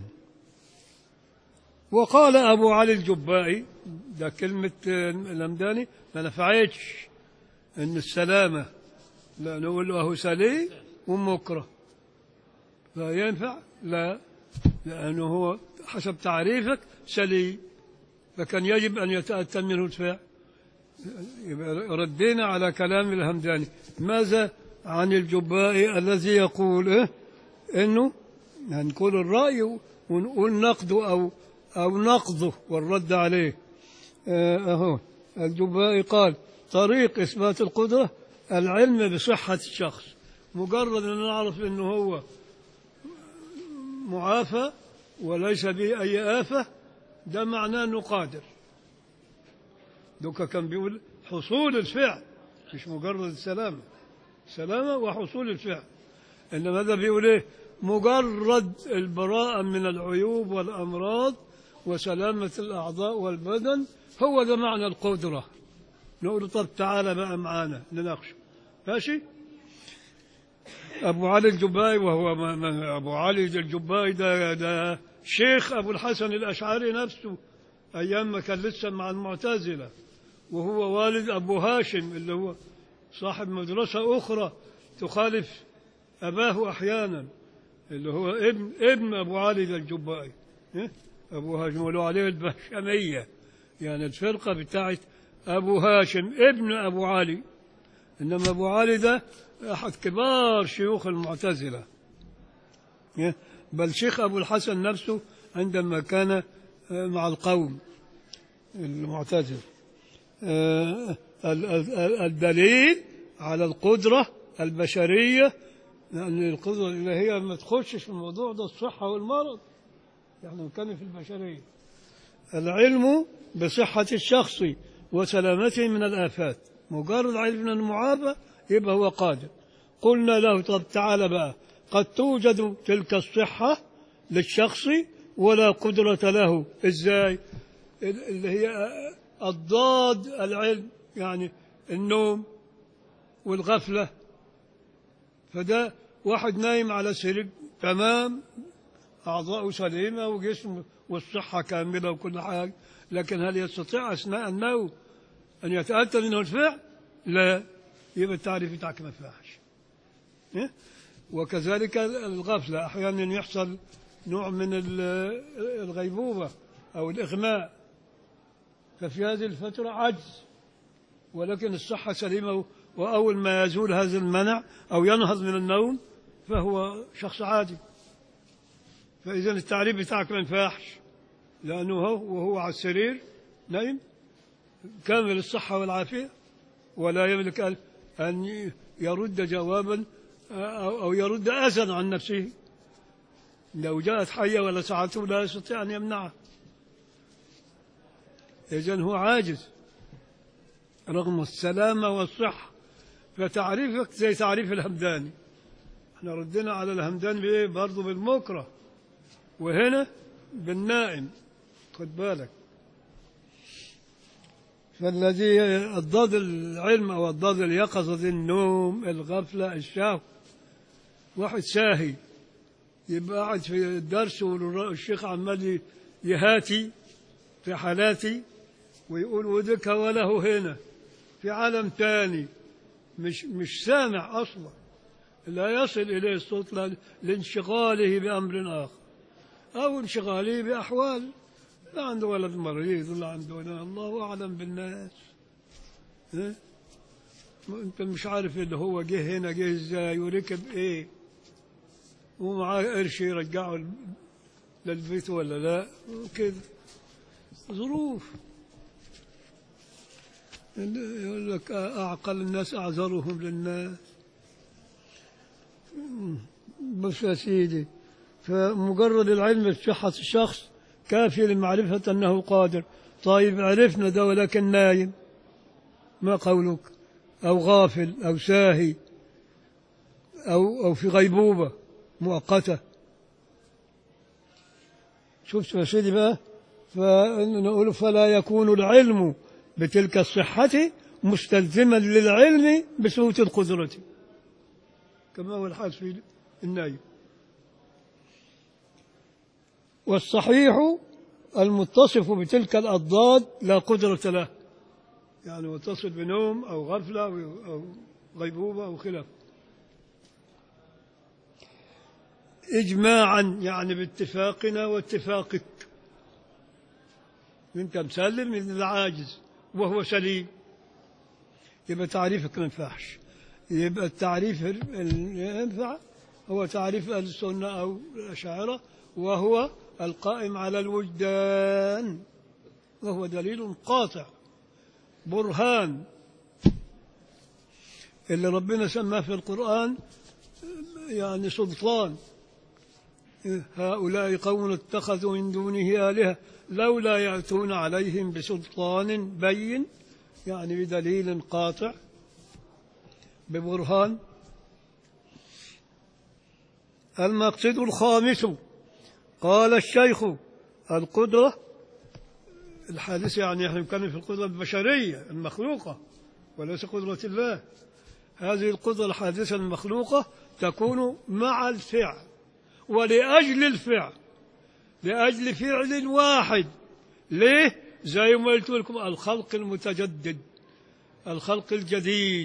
وقال أبو علي الجبائي ده كلمة آه، الأمداني ما نفعتش إن السلامة لا نقول له سلي ومكره لا ينفع لا لأنه هو حسب تعريفك سلي فكان يجب أن يتأتى منه الفعل يبقى ردينا على كلام الهمداني ماذا عن الجبائي الذي يقول إيه؟ انه هنقول الرأي ونقول نقده او او نقضه والرد عليه آه، اهو الجبائي قال طريق اثبات القدرة العلم بصحة الشخص مجرد ان نعرف انه هو معافى وليس به اي آفة ده معناه انه قادر دوكا كان بيقول حصول الفعل مش مجرد السلامة سلامة وحصول الفعل إنما هذا بيقول إيه مجرد البراءة من العيوب والأمراض وسلامة الأعضاء والبدن هو ده معنى القدرة نقول طب تعالى بقى معانا نناقشه ماشي أبو علي الجبائي وهو ما ما أبو علي الجبائي ده, ده شيخ أبو الحسن الأشعري نفسه أيام ما كان لسه مع المعتزلة وهو والد أبو هاشم اللي هو صاحب مدرسة أخرى تخالف أباه أحيانا اللي هو ابن ابن أبو علي ذا الجبائي إيه؟ أبو هاشم ولو عليه البهشمية يعني الفرقة بتاعت أبو هاشم ابن أبو علي إنما أبو علي ده أحد كبار شيوخ المعتزلة إيه؟ بل شيخ أبو الحسن نفسه عندما كان آه، مع القوم المعتزلة آه، ال- ال- ال- الدليل على القدرة البشرية لأن القدرة الإلهية ما تخشش في الموضوع ده الصحة والمرض يعني كان في البشرية العلم بصحة الشخص وسلامته من الآفات مجرد علم المعافى يبقى هو قادر قلنا له طب تعالى بقى قد توجد تلك الصحة للشخص ولا قدرة له ازاي اللي هي الضاد العلم يعني النوم والغفلة فده واحد نايم على سرير تمام أعضاؤه سليمة وجسمه والصحة كاملة وكل حاجة لكن هل يستطيع أثناء النوم أن يتأتى منه الفعل؟ لا يبقى التعريف بتاعك ما ينفعش إيه؟ وكذلك الغفلة أحيانا يحصل نوع من ال- الغيبوبة أو الإغماء ففي هذه الفترة عجز ولكن الصحة سليمة وأول ما يزول هذا المنع أو ينهض من النوم فهو شخص عادي فإذا التعريف بتاعك ما ينفعش لأنه هو وهو على السرير نايم كامل الصحة والعافية ولا يملك أن- أن يرد جوابا أو أو يرد أذى عن نفسه لو جاءت حية ولا ساعته لا يستطيع أن يمنعها إذن هو عاجز رغم السلامة والصحة فتعريفك زي تعريف الهمداني احنا ردنا على الهمدان بإيه برضه بالمكره وهنا بالنائم خد بالك فالذي الضاد العلم أو الضاد اليقظة النوم الغفلة الشهو واحد ساهي يبقى قاعد في الدرس والشيخ عمال يهاتي في حالاتي ويقول ودك وله هنا في عالم تاني مش مش سامع أصلا لا يصل إليه الصوت ل- لانشغاله بأمر آخر أو انشغاله بأحوال لا عنده ولد مريض ولا عنده ولا الله أعلم بالناس ها؟ ما أنت مش عارف اللي هو جه هنا جه إزاي وركب إيه ومعاه قرش يرجعه للبيت ولا لا كده ظروف يقول لك أعقل الناس أعذرهم للناس بس يا سيدي فمجرد العلم بصحة الشخص كافي لمعرفة أنه قادر طيب عرفنا ده ولكن نايم ما قولك أو غافل أو ساهي أو أو في غيبوبة مؤقتة شفت يا سيدي بقى فنقول فلا يكون العلم بتلك الصحة مستلزما للعلم بسوء القدرة كما هو الحال في النايم والصحيح المتصف بتلك الأضداد لا قدرة له يعني متصل بنوم أو غفلة أو غيبوبة أو خلاف إجماعا يعني باتفاقنا واتفاقك أنت مسلم من العاجز وهو سليم يبقى تعريفك ما ينفعش يبقى التعريف اللي ينفع هو تعريف أهل السنة أو الأشاعرة وهو القائم على الوجدان وهو دليل قاطع برهان اللي ربنا سماه في القرآن يعني سلطان هؤلاء قوم اتخذوا من دونه آلهة لولا يأتون عليهم بسلطان بين يعني بدليل قاطع ببرهان المقصد الخامس قال الشيخ القدرة الحادثة يعني احنا نتكلم في القدرة البشرية المخلوقة وليس قدرة الله هذه القدرة الحادثة المخلوقة تكون مع الفعل ولأجل الفعل لأجل فعل واحد ليه؟ زي ما قلت لكم الخلق المتجدد الخلق الجديد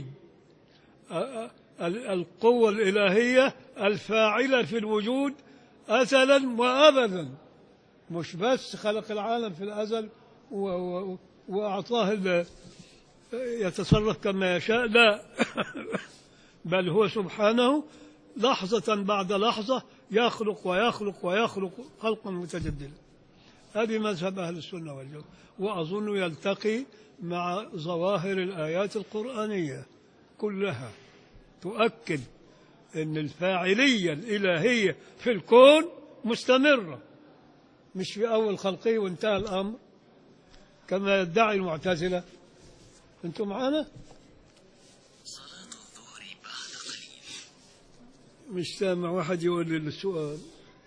القوة الإلهية الفاعلة في الوجود أزلا وأبدا مش بس خلق العالم في الأزل و و وأعطاه يتصرف كما يشاء لا بل هو سبحانه لحظة بعد لحظة يخلق ويخلق ويخلق خلقا متجددا هذه مذهب أهل السنة والجماعة وأظن يلتقي مع ظواهر الآيات القرآنية كلها تؤكد أن الفاعلية الإلهية في الكون مستمرة مش في أول خلقه وانتهى الأمر كما يدعي المعتزلة أنتم معنا؟ مش سامع واحد يقول لي السؤال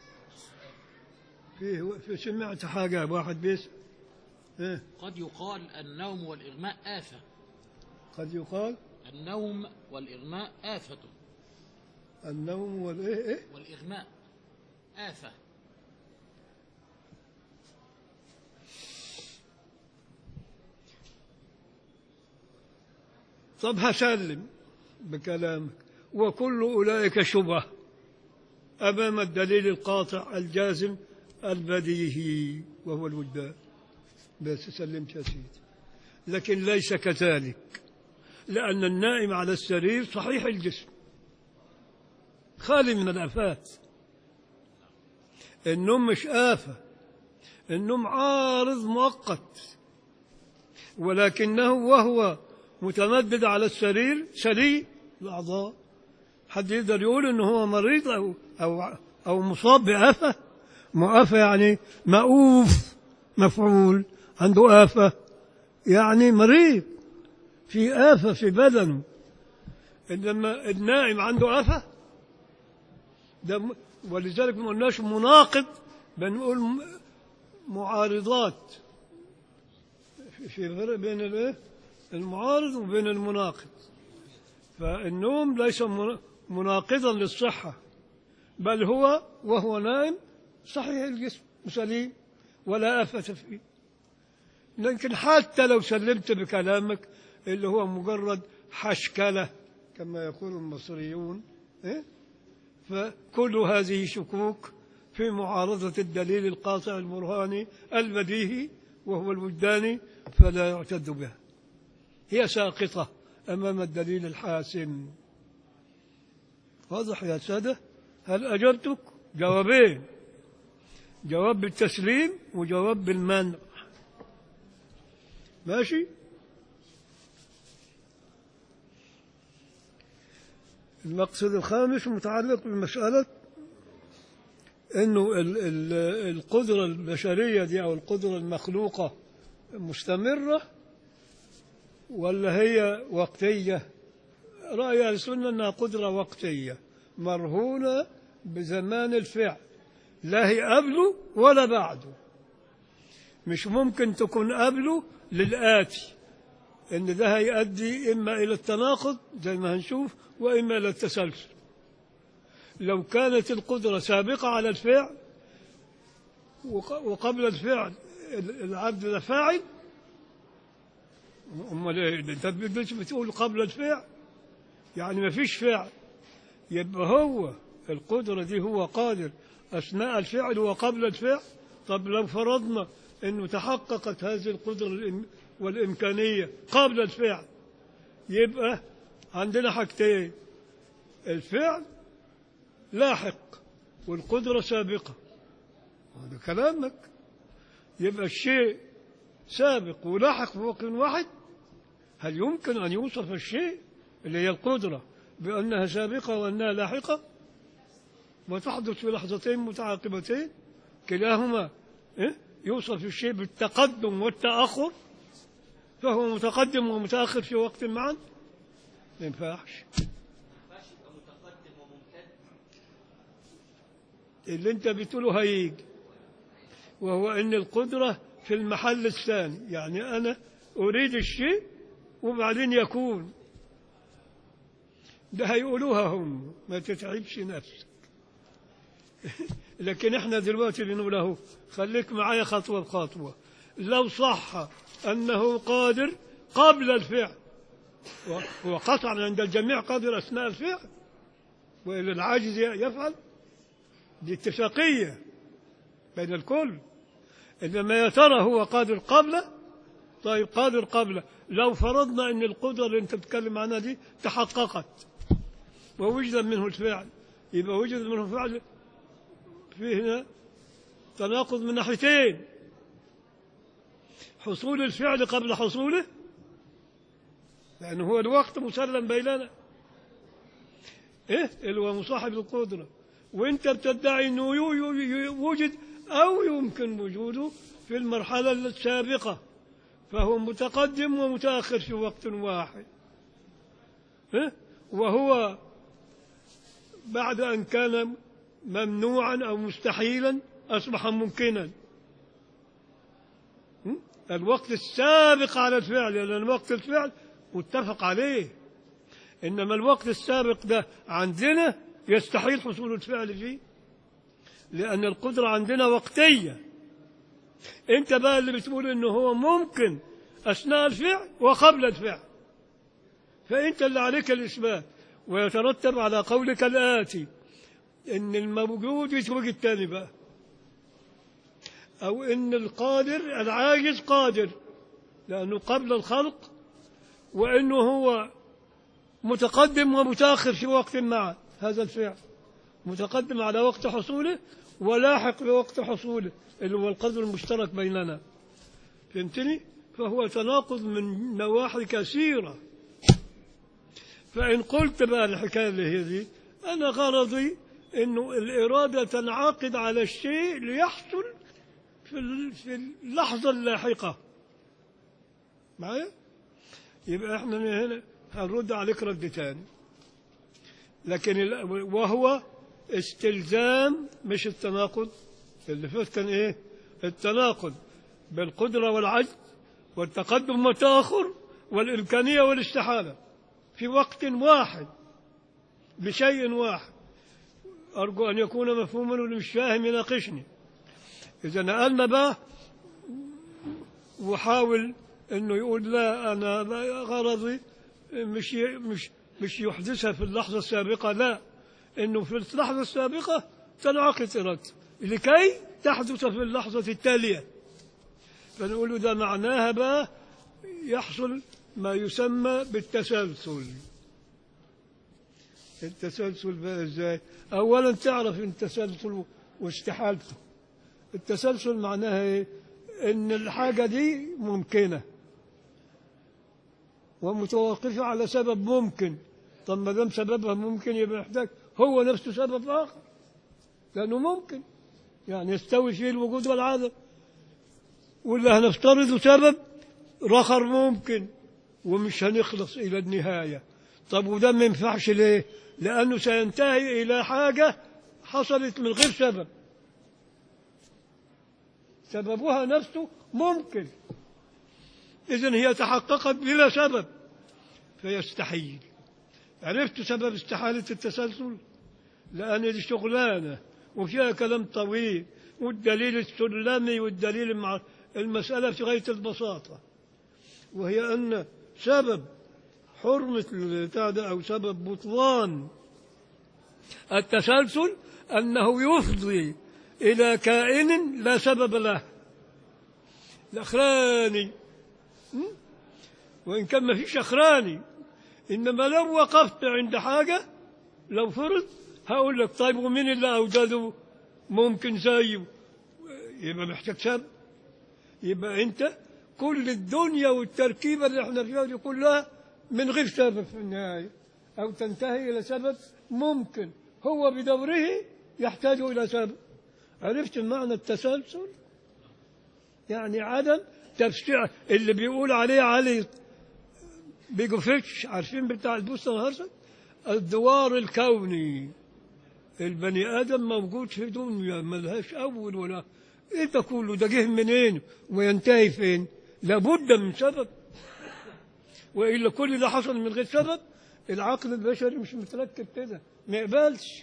فيه في سمعت حاجة واحد بيس إيه؟ قد يقال النوم والإغماء آفة قد يقال النوم والإغماء آفة النوم والإيه إيه؟ والإغماء آفة طب هسلم بكلامك وكل أولئك شبه أمام الدليل القاطع الجازم البديهي وهو الوجدان بس سلمت يا سيدي لكن ليس كذلك لأن النائم على السرير صحيح الجسم خالي من الآفات النوم مش آفة النوم عارض مؤقت ولكنه وهو متمدد على السرير سليم الأعضاء حد يقدر يقول إنه هو مريض أو أو أو مصاب بآفة مؤافة يعني مأوف مفعول عنده آفة يعني مريض في آفة في بدنه إنما النائم عنده آفة ده م- ولذلك ما قلناش مناقض بنقول م- معارضات في- في فرق بين الايه المعارض وبين المناقض فالنوم ليس من- مناقضا للصحة بل هو وهو نائم صحيح الجسم سليم ولا آفة فيه لكن حتى لو سلمت بكلامك اللي هو مجرد حشكلة كما يقول المصريون إيه؟ فكل هذه شكوك في معارضة الدليل القاطع البرهاني البديهي وهو الوجداني فلا يعتد بها هي ساقطة أمام الدليل الحاسم واضح يا سادة هل أجبتك جوابين جواب بالتسليم وجواب بالمنع ماشي المقصد الخامس متعلق بمسألة انه ال- ال- القدرة البشرية دي او القدرة المخلوقة مستمرة ولا هي وقتية رأي أهل السنة أنها قدرة وقتية مرهونة بزمان الفعل لا هي قبله ولا بعده مش ممكن تكون قبله للآتي إن ده هيؤدي إما إلى التناقض زي ما هنشوف وإما إلى التسلسل لو كانت القدرة سابقة على الفعل وق- وقبل الفعل ال- العبد ده فاعل امال ايه ده انت بتقولش بتقول قبل الفعل يعني ما فيش فعل يبقى هو القدرة دي هو قادر أثناء الفعل وقبل الفعل طب لو فرضنا أنه تحققت هذه القدرة الإم- والإمكانية قبل الفعل يبقى عندنا حاجتين الفعل لاحق والقدرة سابقة هذا كلامك يبقى الشيء سابق ولاحق في وقت واحد هل يمكن أن يوصف الشيء اللي هي القدرة بأنها سابقة وأنها لاحقة وتحدث في لحظتين متعاقبتين كلاهما إيه؟ يوصف الشيء بالتقدم والتأخر فهو متقدم ومتأخر في وقت معا ما ينفعش اللي انت بتقوله هيجي وهو ان القدرة في المحل الثاني يعني انا اريد الشيء وبعدين يكون ده هيقولوها هم ما تتعبش نفسك لكن احنا دلوقتي بنقول له خليك معايا خطوة بخطوة لو صح أنه قادر قبل الفعل هو قطعا عند الجميع قادر أثناء الفعل وإلى العاجز يفعل دي اتفاقية بين الكل إنما يا ترى هو قادر قبله طيب قادر قبله لو فرضنا أن القدرة اللي أنت بتتكلم عنها دي تحققت ووجد منه الفعل يبقى وجد منه فعل فيه هنا تناقض من ناحيتين حصول الفعل قبل حصوله لأنه هو الوقت مسلم بيننا إيه اللي هو مصاحب القدرة وأنت بتدعي أنه يو- يو- يو- وجد أو يمكن وجوده في المرحلة السابقة فهو متقدم ومتأخر في وقت واحد إيه؟ وهو بعد أن كان ممنوعا أو مستحيلا أصبح ممكنا م? الوقت السابق على الفعل لأن الوقت الفعل متفق عليه إنما الوقت السابق ده عندنا يستحيل حصول الفعل فيه لأن القدرة عندنا وقتية أنت بقى اللي بتقول إنه هو ممكن أثناء الفعل وقبل الفعل فأنت اللي عليك الإثبات ويترتب على قولك الآتي إن الموجود يتوجد تاني بقى أو إن القادر العاجز قادر لأنه قبل الخلق وإنه هو متقدم ومتأخر في وقت معا هذا الفعل متقدم على وقت حصوله ولاحق بوقت حصوله اللي هو القدر المشترك بيننا فهمتني؟ فهو تناقض من نواحي كثيرة فإن قلت بقى الحكاية اللي هي دي أنا غرضي إنه الإرادة تنعقد على الشيء ليحصل في ال- في اللحظة اللاحقة معايا؟ يبقى احنا من هنا هنرد عليك رد تاني لكن ال- وهو استلزام مش التناقض اللي فات كان ايه التناقض بالقدرة والعجز والتقدم والتأخر والإمكانية والاستحالة في وقت واحد بشيء واحد أرجو أن يكون مفهوما واللي مش فاهم يناقشني إذا نقلنا بقى وحاول انه يقول لا انا غرضي مش ي- مش مش يحدثها في اللحظه السابقه لا انه في اللحظه السابقه تنعقد ارادته لكي تحدث في اللحظه التاليه فنقول له ده معناها بقى يحصل ما يسمى بالتسلسل التسلسل بقى ازاي اولا تعرف ان التسلسل واستحالته التسلسل معناها ايه ان الحاجه دي ممكنه ومتوقفه على سبب ممكن طب ما دام سببها ممكن يبقى يحتاج هو نفسه سبب اخر لانه ممكن يعني يستوي فيه الوجود والعدم ولا هنفترض سبب رخر ممكن ومش هنخلص الى النهايه طب وده ما ينفعش ليه لانه سينتهي الى حاجه حصلت من غير سبب سببها نفسه ممكن إذن هي تحققت بلا سبب فيستحيل عرفت سبب استحالة التسلسل لأن دي شغلانة وفيها كلام طويل والدليل السلمي والدليل مع المسألة في غاية البساطة وهي أن سبب حرمة البتاع ده أو سبب بطلان التسلسل أنه يفضي إلى كائن لا سبب له الأخراني م? وإن كان ما فيش أخراني إنما لو وقفت عند حاجة لو فرض هقول لك طيب ومين اللي أوجده ممكن زيه يبقى محتاج سبب يبقى أنت كل الدنيا والتركيبة اللي احنا فيها دي كلها من غير سبب في النهاية أو تنتهي إلى سبب ممكن هو بدوره يحتاج إلى سبب عرفت معنى التسلسل يعني عدم تفسير اللي بيقول عليه علي بيجوفيتش عارفين بتاع البوستن هرسك الدوار الكوني البني ادم موجود في دنيا ملهاش اول ولا ايه ده كله ده جه منين وينتهي فين لابد من سبب والا كل ده حصل من غير سبب العقل البشري مش متركب كده ما يقبلش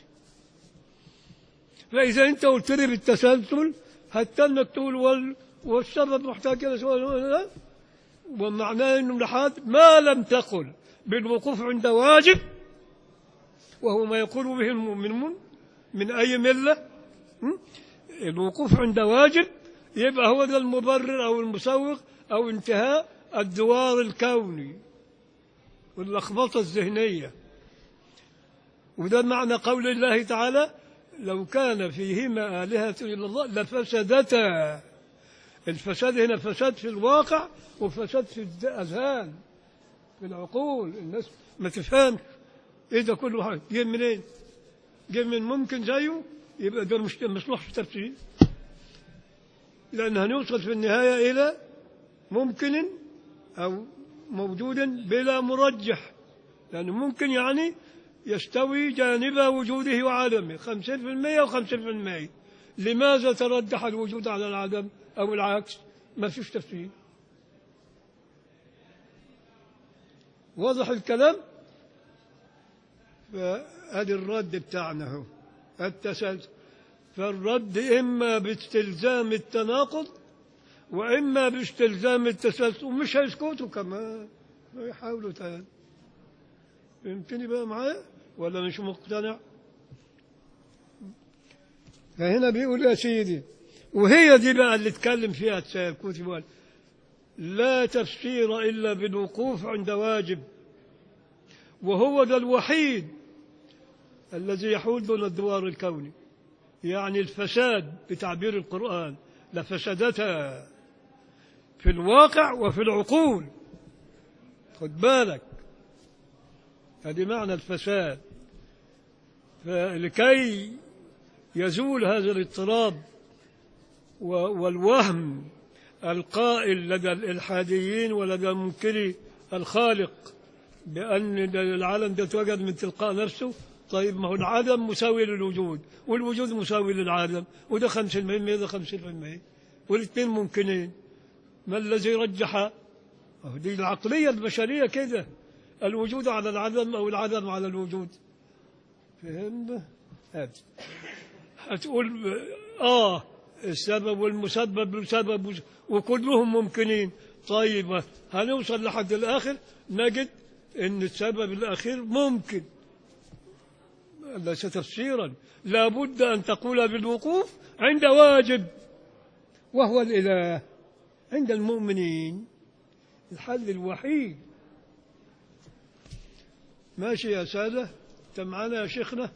فإذا أنت قلت لي بالتسلسل هتنك تقول وال والسبب محتاج إلى سؤال ولا لا ومعناه أنه لحد ما لم تقل بالوقوف عند واجب وهو ما يقول به المؤمنون من أي ملة م? الوقوف عند واجب يبقى هو ده المبرر أو المسوق أو انتهاء الدوار الكوني واللخبطة الذهنية وده معنى قول الله تعالى لو كان فيهما آلهة إلا الله لفسدتا الفساد هنا فساد في الواقع وفساد في الأذهان في العقول الناس ما تفهمش ايه ده كله حاجة جاي منين؟ جاي من ممكن زيه يبقى ده مش مصلحش تفسير لأن هنوصل في النهاية إلى ممكن أو موجود بلا مرجح لأنه ممكن يعني يستوي جانب وجوده وعدمه خمسين في المية وخمسين في المية لماذا ترجح الوجود على العدم أو العكس ما فيش تفسير واضح الكلام فهذا الرد بتاعنا هو التسلسل فالرد إما باستلزام التناقض وإما باستلزام التسلسل ومش هيسكتوا كمان يحاولوا تاني فهمتني بقى معايا ولا مش مقتنع فهنا بيقول يا سيدي وهي دي بقى اللي اتكلم فيها الكتب وقال لا تفسير إلا بالوقوف عند واجب وهو ده الوحيد الذي يحول دون الدوار الكوني يعني الفساد بتعبير القرآن لفسدتها في الواقع وفي العقول خد بالك هذه معنى الفساد فلكي يزول هذا الاضطراب والوهم القائل لدى الإلحاديين ولدى منكري الخالق بأن العالم ده اتوجد من تلقاء نفسه طيب ما هو العدم مساوي للوجود والوجود مساوي للعدم وده خمسين في المية ده خمسين في المية والاثنين ممكنين ما الذي رجح دي العقلية البشرية كده الوجود على العدم أو العدم على الوجود فهمنا هات هتقول آه السبب والمسبب والسبب وكلهم ممكنين طيب هنوصل لحد الآخر نجد أن السبب الأخير ممكن ليس تفسيرا لابد أن تقول بالوقوف عند واجب وهو الإله عند المؤمنين الحل الوحيد ماشي يا سادة أنت معنا يا شيخنا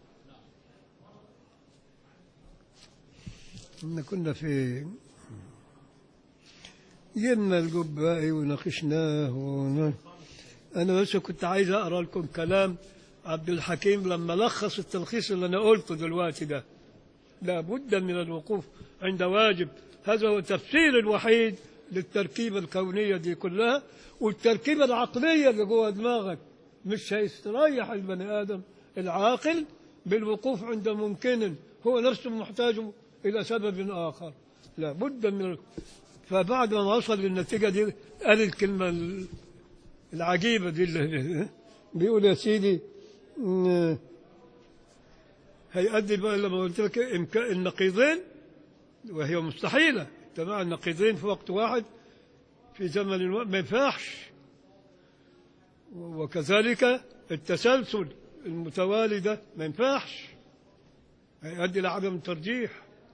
إن كنا في جبنا الجبائي وناقشناه ون... أنا بس كنت عايز أقرأ لكم كلام عبد الحكيم لما لخص التلخيص اللي أنا قلته دلوقتي ده لا بد من الوقوف عند واجب هذا هو التفسير الوحيد للتركيبة الكونية دي كلها والتركيبة العقلية اللي جوه دماغك مش هيستريح البني آدم العاقل بالوقوف عند ممكن هو نفسه محتاج إلى سبب آخر لا بد من فبعد ما وصل للنتيجة دي قال الكلمة العجيبة دي اللي بيقول يا سيدي إن هيؤدي بقى لما قلت لك إمكان النقيضين وهي مستحيلة تبع النقيضين في وقت واحد في زمن واحد ما ينفعش وكذلك التسلسل المتوالي ده ما ينفعش هيؤدي لعدم ترجيح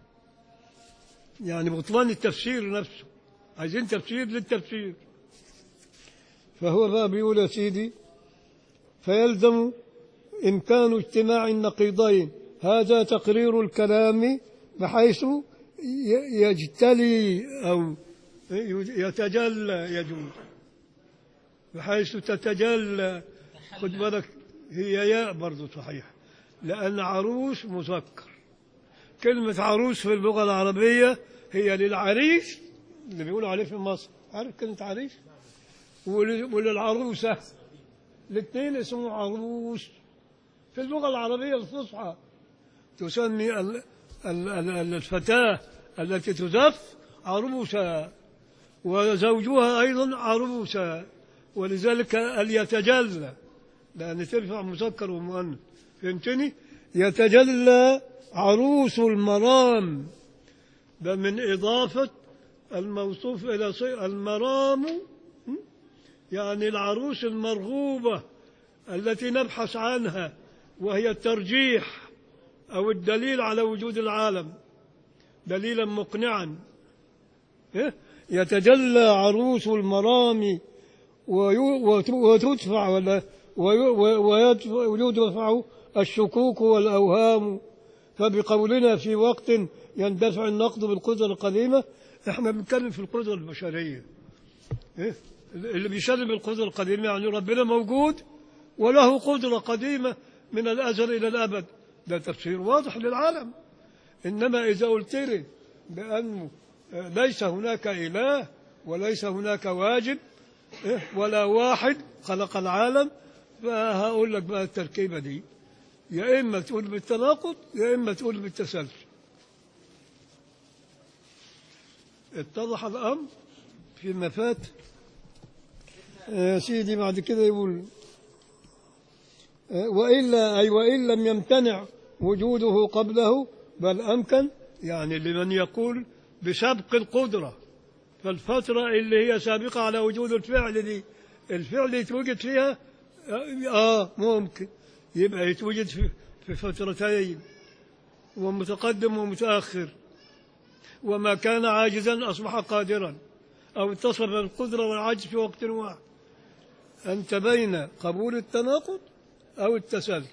يعني بطلان التفسير نفسه عايزين تفسير للتفسير فهو بقى بيقول يا سيدي فيلزم إمكان اجتماع النقيضين هذا تقرير الكلام بحيث ي- يجتلي أو يتجلى يجوز بحيث تتجلى خد بالك هي ياء برضه صحيح لأن عروس مذكر كلمة عروس في اللغة العربية هي للعريس اللي بيقولوا عليه في مصر عارف كلمة عريس ول- وللعروسة الاثنين اسمه عروس في اللغة العربية الفصحى تسمي ال- ال- ال- الفتاة التي تزف عروسة وزوجها أيضا عروسة ولذلك يتجلى لأن ترفع مذكر ومؤنث فهمتني يتجلى عروس المرام ده من إضافة الموصوف إلى صي- المرام م? يعني العروس المرغوبة التي نبحث عنها وهي الترجيح أو الدليل على وجود العالم دليلا مقنعا إيه؟ يتجلى عروس المرام ويو- وت- وتدفع ولا ويو- ويدفع- ويدفع الشكوك والأوهام فبقولنا في وقت يندفع النقد بالقدرة القديمة احنا بنتكلم في القدرة البشرية إيه؟ اللي بيسلم القدرة القديمة يعني ربنا موجود وله قدرة قديمة من الأزل إلى الأبد ده تفسير واضح للعالم إنما إذا قلت لي بأنه ليس هناك إله وليس هناك واجب إيه؟ ولا واحد خلق العالم فهقول لك بقى التركيبة دي يا إما تقول بالتناقض يا إما تقول بالتسلسل اتضح الأمر فيما فات يا سيدي بعد كده يقول وإلا أي وإن لم يمتنع وجوده قبله بل أمكن يعني لمن يقول بسبق القدرة فالفترة اللي هي سابقة على وجود الفعل دي الفعل يتوجد فيها آه ممكن يبقى يتوجد في, في فترتين ومتقدم ومتأخر وما كان عاجزا أصبح قادرا أو اتصف بالقدرة والعجز في وقت واحد أنت بين قبول التناقض أو التسلسل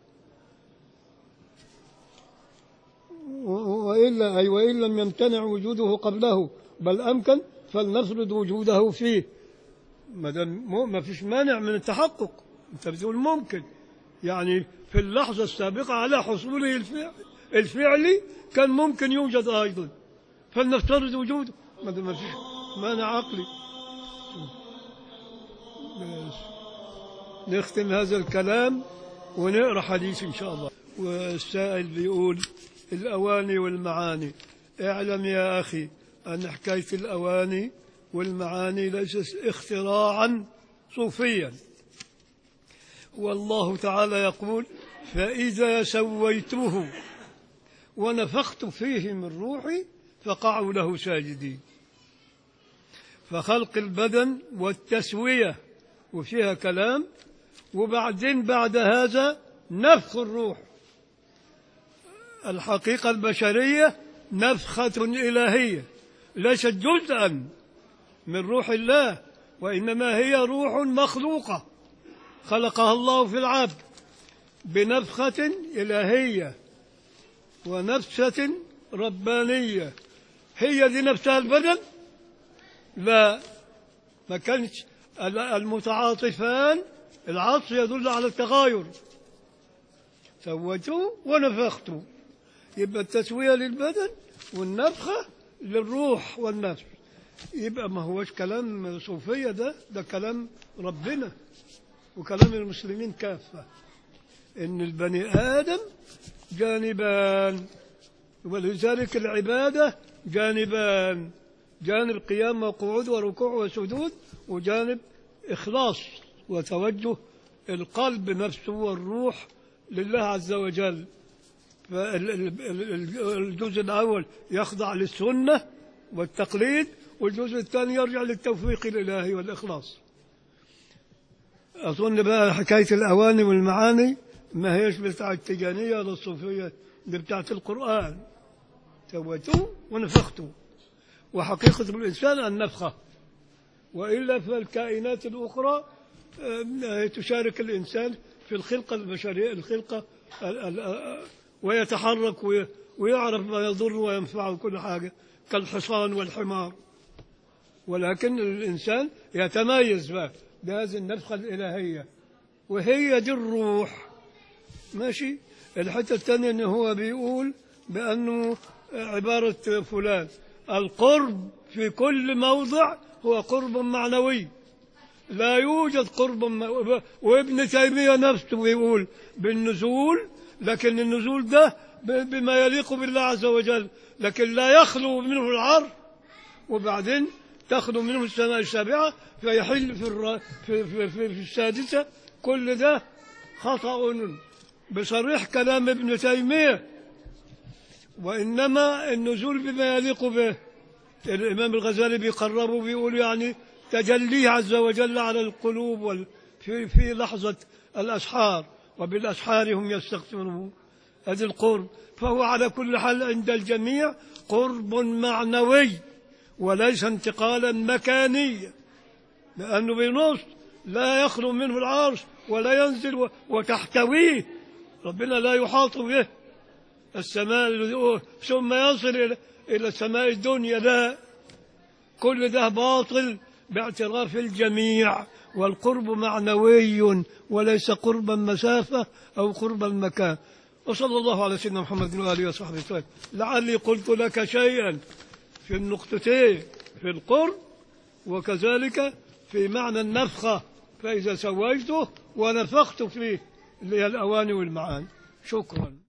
و- وإلا أي وإن لم يمتنع وجوده قبله بل أمكن فلنفرض وجوده فيه ما دام مو- ما فيش مانع من التحقق أنت بتقول ممكن يعني في اللحظة السابقة على حصوله الفعل الفعلي كان ممكن يوجد أيضا فلنفترض وجوده ما دام ما فيش مانع عقلي بس. نختم هذا الكلام ونقرا حديث ان شاء الله والسائل بيقول الاواني والمعاني اعلم يا اخي ان حكايه الاواني والمعاني ليست اختراعا صوفيا والله تعالى يقول فاذا سويته ونفخت فيه من روحي فقعوا له ساجدين فخلق البدن والتسويه وفيها كلام وبعدين بعد هذا نفخ الروح الحقيقة البشرية نفخة إلهية ليست جزءا من روح الله وإنما هي روح مخلوقة خلقها الله في العبد بنفخة إلهية ونفسة ربانية هي دي نفسها البدن لا ما كانش ال- المتعاطفان العطف يدل على التغاير سويته ونفخت يبقى التسوية للبدن والنفخة للروح والنفس يبقى ما هوش كلام صوفية ده ده كلام ربنا وكلام المسلمين كافة إن البني آدم جانبان ولذلك العبادة جانبان جانب قيام وقعود وركوع وسجود وجانب إخلاص وتوجه القلب نفسه والروح لله عز وجل فالجزء الأول يخضع للسنة والتقليد والجزء الثاني يرجع للتوفيق الإلهي والإخلاص أظن بقى حكاية الأواني والمعاني ما هيش بتاع التجانية ولا الصوفية دي بتاعت القرآن سويته ونفخته وحقيقة الإنسان النفخة وإلا فالكائنات الأخرى آه، تشارك الإنسان في الخلقة البشرية الخلقة ال- ال- ويتحرك وي- ويعرف ما يضر وينفعه وكل حاجة كالحصان والحمار ولكن الإنسان يتميز بقى بهذه النفخة الإلهية وهي دي الروح ماشي الحتة الثانية إن هو بيقول بأنه عبارة فلان القرب في كل موضع هو قرب معنوي لا يوجد قرب م- وابن تيمية نفسه بيقول بالنزول لكن النزول ده ب- بما يليق بالله عز وجل لكن لا يخلو منه العرش وبعدين تخلو منه السماء السابعة فيحل في, الر... في, في, في, في السادسة كل ده خطأ بصريح كلام ابن تيمية وإنما النزول بما يليق به الإمام الغزالي بيقربه بيقول يعني تجليه عز وجل على القلوب وال... في, في لحظة الأسحار وبالأسحار هم يستغفرون هذه القرب فهو على كل حال عند الجميع قرب معنوي وليس انتقالا مكانيا لأنه بنص لا يخلو منه العرش ولا ينزل و- وتحتويه ربنا لا يحاط به السماء ثم يصل إلى إلى السماء الدنيا لا كل ده باطل باعتراف الجميع والقرب معنوي وليس قربا مسافة أو قربا مكان وصلى الله على سيدنا محمد وآله وصحبه وسلم لعلي قلت لك شيئا في النقطتين في القرب وكذلك في معنى النفخة فإذا سويته ونفخت فيه اللي هي الأواني والمعاني شكرا